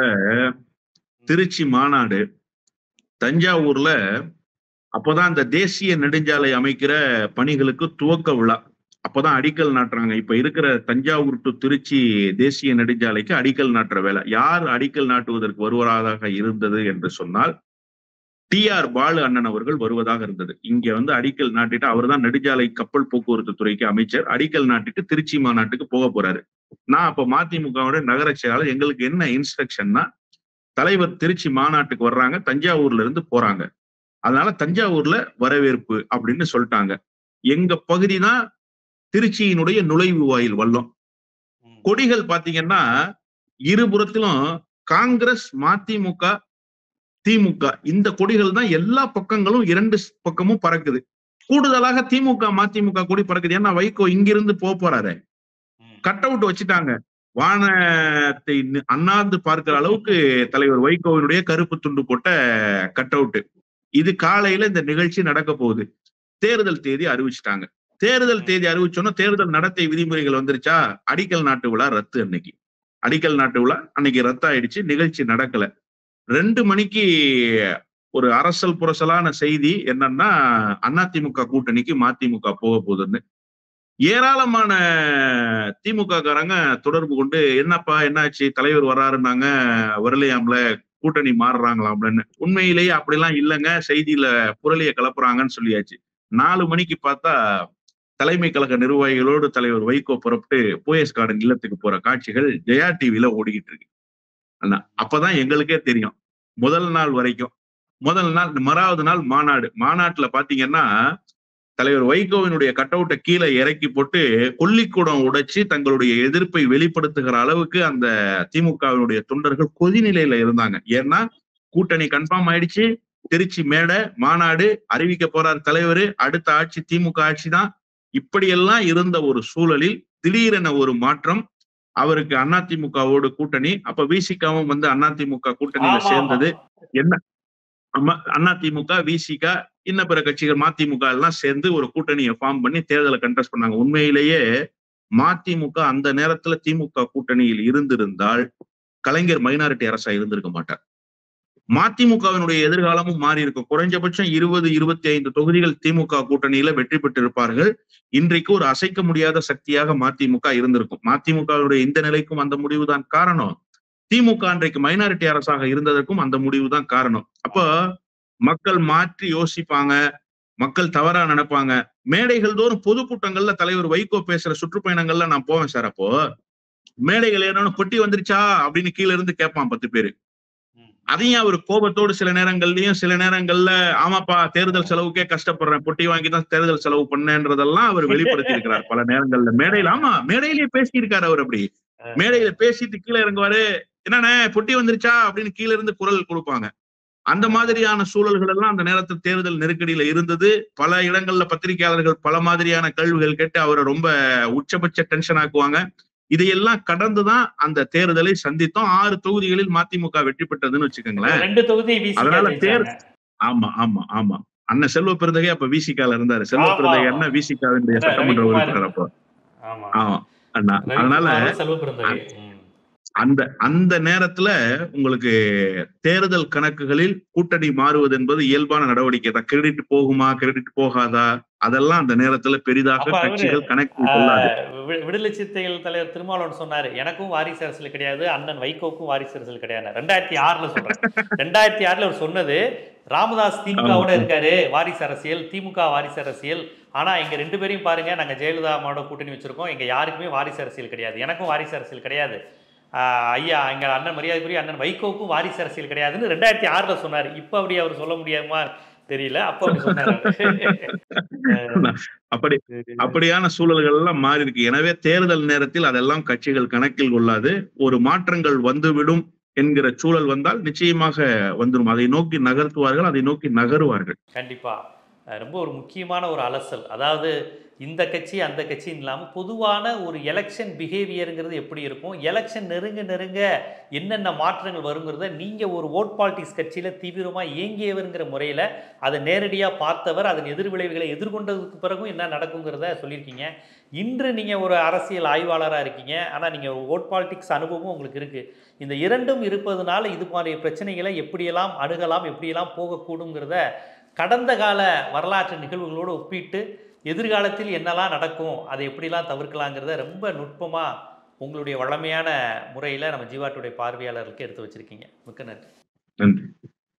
திருச்சி மாநாடு தஞ்சாவூர்ல அப்பதான் இந்த தேசிய நெடுஞ்சாலை அமைக்கிற பணிகளுக்கு துவக்க விழா அப்பதான் அடிக்கல் நாட்டுறாங்க இப்ப இருக்கிற தஞ்சாவூர் டு திருச்சி தேசிய நெடுஞ்சாலைக்கு அடிக்கல் நாட்டுற வேலை யார் அடிக்கல் நாட்டுவதற்கு வருவதாக இருந்தது என்று சொன்னால் டி ஆர் பாலு அண்ணன் அவர்கள் வருவதாக இருந்தது இங்க வந்து அடிக்கல் நாட்டிட்டு அவர்தான் நெடுஞ்சாலை கப்பல் போக்குவரத்து துறைக்கு அமைச்சர் அடிக்கல் நாட்டிட்டு திருச்சி மாநாட்டுக்கு போக போறாரு நான் அப்ப மதிமுகவோட நகர செயலாளர் எங்களுக்கு என்ன இன்ஸ்ட்ரக்ஷன்னா தலைவர் திருச்சி மாநாட்டுக்கு வர்றாங்க தஞ்சாவூர்ல இருந்து போறாங்க அதனால தஞ்சாவூர்ல வரவேற்பு அப்படின்னு சொல்லிட்டாங்க எங்க பகுதி தான் திருச்சியினுடைய நுழைவு வாயில் வல்லம் கொடிகள் பாத்தீங்கன்னா இருபுறத்திலும் காங்கிரஸ் மதிமுக திமுக இந்த கொடிகள் தான் எல்லா பக்கங்களும் இரண்டு பக்கமும் பறக்குது கூடுதலாக திமுக மதிமுக கொடி பறக்குது ஏன்னா வைகோ இங்கிருந்து போக போறாரு கட் அவுட் வச்சுட்டாங்க வானத்தை நி- அண்ணாந்து பார்க்கிற அளவுக்கு தலைவர் வைகோவினுடைய கருப்பு துண்டு போட்ட கட் அவுட் இது காலையில இந்த நிகழ்ச்சி நடக்க போகுது தேர்தல் தேதி அறிவிச்சிட்டாங்க தேர்தல் தேதி அறிவிச்சோன்னா தேர்தல் நடத்தை விதிமுறைகள் வந்துருச்சா அடிக்கல் நாட்டு விழா ரத்து அன்னைக்கு அடிக்கல் நாட்டு விழா அன்னைக்கு ரத்தாயிடுச்சு நிகழ்ச்சி நடக்கல ரெண்டு மணிக்கு ஒரு அரசல் புரசலான செய்தி என்னன்னா அதிமுக கூட்டணிக்கு மதிமுக போக போகுதுன்னு ஏராளமான திமுக காரங்க தொடர்பு கொண்டு என்னப்பா என்னாச்சு தலைவர் வர்றாருன்னாங்க வரலையாம்ல கூட்டணி மாறுறாங்களாம்லன்னு உண்மையிலேயே அப்படிலாம் இல்லைங்க செய்தியில புரளிய கலப்புறாங்கன்னு சொல்லியாச்சு நாலு மணிக்கு பார்த்தா தலைமை கழக நிர்வாகிகளோடு தலைவர் வைகோ புறப்பட்டு போயஸ் கார்டன் இல்லத்துக்கு போற காட்சிகள் ஜெயா டிவில ஓடிக்கிட்டு இருக்கு அண்ணா அப்பதான் எங்களுக்கே தெரியும் முதல் நாள் வரைக்கும் முதல் நாள் மறாவது நாள் மாநாடு மாநாட்டுல பாத்தீங்கன்னா தலைவர் வைகோவினுடைய கட் அவுட்டை கீழே இறக்கி போட்டு கொல்லிக்கூடம் உடைச்சு தங்களுடைய எதிர்ப்பை வெளிப்படுத்துகிற அளவுக்கு அந்த திமுகவினுடைய தொண்டர்கள் கொதிநிலையில இருந்தாங்க ஏன்னா கூட்டணி கன்ஃபார்ம் ஆயிடுச்சு திருச்சி மேடை மாநாடு அறிவிக்க போறார் தலைவர் அடுத்த ஆட்சி திமுக ஆட்சி தான் இப்படியெல்லாம் இருந்த ஒரு சூழலில் திடீரென ஒரு மாற்றம் அவருக்கு அதிமுகவோடு கூட்டணி அப்ப விசிகாவும் வந்து அதிமுக கூட்டணியில சேர்ந்தது என்ன அதிமுக விசிக இன்ன பிற கட்சிகள் மதிமுக எல்லாம் சேர்ந்து ஒரு கூட்டணியை ஃபார்ம் பண்ணி தேர்தலை கண்டெஸ்ட் பண்ணாங்க உண்மையிலேயே மதிமுக அந்த நேரத்துல திமுக கூட்டணியில் இருந்திருந்தால் கலைஞர் மைனாரிட்டி அரசா இருந்திருக்க மாட்டார் மதிமுகவினுடைய எதிர்காலமும் மாறி இருக்கும் குறைஞ்சபட்சம் இருபது இருபத்தி ஐந்து தொகுதிகள் திமுக கூட்டணியில வெற்றி பெற்றிருப்பார்கள் இன்றைக்கு ஒரு அசைக்க முடியாத சக்தியாக மதிமுக இருந்திருக்கும் மதிமுகவுடைய இந்த நிலைக்கும் அந்த முடிவுதான் காரணம் திமுக அன்றைக்கு மைனாரிட்டி அரசாக இருந்ததற்கும் அந்த முடிவுதான் காரணம் அப்போ மக்கள் மாற்றி யோசிப்பாங்க மக்கள் தவறா நினைப்பாங்க மேடைகள் தோறும் பொதுக்கூட்டங்கள்ல தலைவர் வைகோ பேசுற சுற்றுப்பயணங்கள்ல நான் போவேன் சார் அப்போ மேடைகள் ஏறணும் பொட்டி வந்துருச்சா அப்படின்னு கீழ இருந்து கேட்பான் பத்து பேரு ம். அதையும் அவர் கோபத்தோடு சில நேரங்கள்லயும் சில நேரங்கள்ல ஆமாப்பா தேர்தல் செலவுக்கே கஷ்டப்படுறேன் பொட்டி வாங்கி தான் தேர்தல் செலவு பண்ணேன்றதெல்லாம் அவர் வெளிப்படுத்தி இருக்கிறார் பல நேரங்கள்ல மேடையில ஆமா மேடையிலேயே பேசியிருக்காரு அவர் அப்படி மேடையில பேசிட்டு கீழே இறங்குவாரு என்னண்ணே பொட்டி வந்துருச்சா அப்படின்னு கீழ இருந்து குரல் கொடுப்பாங்க அந்த மாதிரியான சூழல்கள் எல்லாம் அந்த நேரத்தில் தேர்தல் நெருக்கடியில இருந்தது பல இடங்கள்ல பத்திரிகையாளர்கள் பல மாதிரியான கேள்விகள் கேட்டு அவரை ரொம்ப உச்சபட்ச டென்ஷன் ஆக்குவாங்க இதையெல்லாம் கடந்துதான் அந்த தேர்தலை சந்தித்தோம் ஆறு தொகுதிகளில் மதிமுக வெற்றி பெற்றதுன்னு வச்சுக்கோங்களேன் ரெண்டு தொகுதி VCK அதனால தேர் ஜெயிச்சாங்க. ஆமா ஆமா ஆமா அண்ணன் செல்வ பெருந்தகை அப்ப விசிகால இருந்தாரு செல்வ ஆமா, பெருந்தகை ஆமா. அண்ணன் விசிகாவினுடைய அதான் சட்டமன்ற ரவிக்குமார். உறுப்பினர் அப்போ ஆமா ஆமா அண்ணா அதனால ரவிக்குமாரும் செல்வ பெருந்தகை ம். அந்த அந்த நேரத்துல உங்களுக்கு தேர்தல் கணக்குகளில் கூட்டணி மாறுவது என்பது இயல்பான நடவடிக்கை தான் கிரெடிட் போகுமா கிரெடிட் போகாதா அதெல்லாம் அந்த நேரத்துல பெரிதாக அப்ப அவரு, கட்சிகள் கணக்கில் கொள்ளாது வி- விடுதலை சிறுத்தைகள் தலைவர் திருமாவளவன் சொன்னாரு எனக்கும் வாரிசு அரசியல் கிடையாது அண்ணன் வைகோக்கும் வாரிசு அரசியல் கிடையாது ரெண்டாயிரத்தி ஆறுல சொல்றேன் ரெண்டாயிரத்தி ஆறுல அவர் சொன்னது ராமதாஸ் திமுகவோட ஆமா. இருக்காரு வாரிசு அரசியல் திமுக வாரிசு அரசியல் ஆனா இங்க ரெண்டு பேரையும் பாருங்க நாங்க ஜெயலலிதா அம்மாவோட கூட்டணி வச்சிருக்கோம் எங்க யாருக்குமே வாரிசு அரசியல் கிடையாது எனக்கும் வாரிசு அரசியல் கிடையாது ஆஹ் ஐயா எங்க அண்ணன் மரியாதைக்குரிய அண்ணன் வைகோவுக்கும் வாரிசு அரசியல் கிடையாதுன்னு ரெண்டாயிரத்தி ஆறுல சொன்னாரு இப்ப அப்படி அவர் சொல்ல முடியாமா தெரியல அப்ப அப்படி சொன்னாரு அப்படி அப்படியான சூழல்கள் எல்லாம் மாறி இருக்கு எனவே தேர்தல் நேரத்தில் அதெல்லாம் கட்சிகள் கணக்கில் கொள்ளாது ஒரு மாற்றங்கள் வந்துவிடும் என்கிற சூழல் வந்தால் நிச்சயமாக வந்துடும் அதை நோக்கி நகர்த்துவார்கள் அதை நோக்கி நகருவார்கள் கண்டிப்பா அஹ் ரொம்ப ஒரு முக்கியமான ஒரு அலசல் அதாவது இந்த கட்சி அந்த கட்சின்னு இல்லாமல் பொதுவான ஒரு எலெக்ஷன் பிஹேவியருங்கிறது எப்படி இருக்கும் எலெக்ஷன் நெருங்க நெருங்க என்னென்ன மாற்றங்கள் வருங்கிறத நீங்கள் ஒரு ஓட் பாலிட்டிக்ஸ் கட்சியில் தீவிரமாக இயங்கியவருங்கிற முறையில் அதை நேரடியாக பார்த்தவர் அதன் எதிர்விளைவுகளை எதிர்கொண்டதுக்கு பிறகும் என்ன நடக்குங்கிறத சொல்லியிருக்கீங்க இன்று நீங்கள் ஒரு அரசியல் ஆய்வாளராக இருக்கீங்க ஆனால் நீங்கள் ஓட் பாலிட்டிக்ஸ் அனுபவமும் உங்களுக்கு இருக்குது இந்த இரண்டும் இருப்பதனால இது மாதிரி பிரச்சனைகளை எப்படியெல்லாம் அணுகலாம் எப்படியெல்லாம் போகக்கூடுங்கிறத கடந்த கால வரலாற்று நிகழ்வுகளோடு ஒப்பிட்டு எதிர்காலத்தில் என்னெல்லாம் நடக்கும் அதை எப்படிலாம் தவிர்க்கலாங்கிறத ரொம்ப நுட்பமாக உங்களுடைய வளமையான முறையில் நம்ம ஜீவாட்டுடைய பார்வையாளர்களுக்கு எடுத்து வச்சுருக்கீங்க மிக்க நன்றி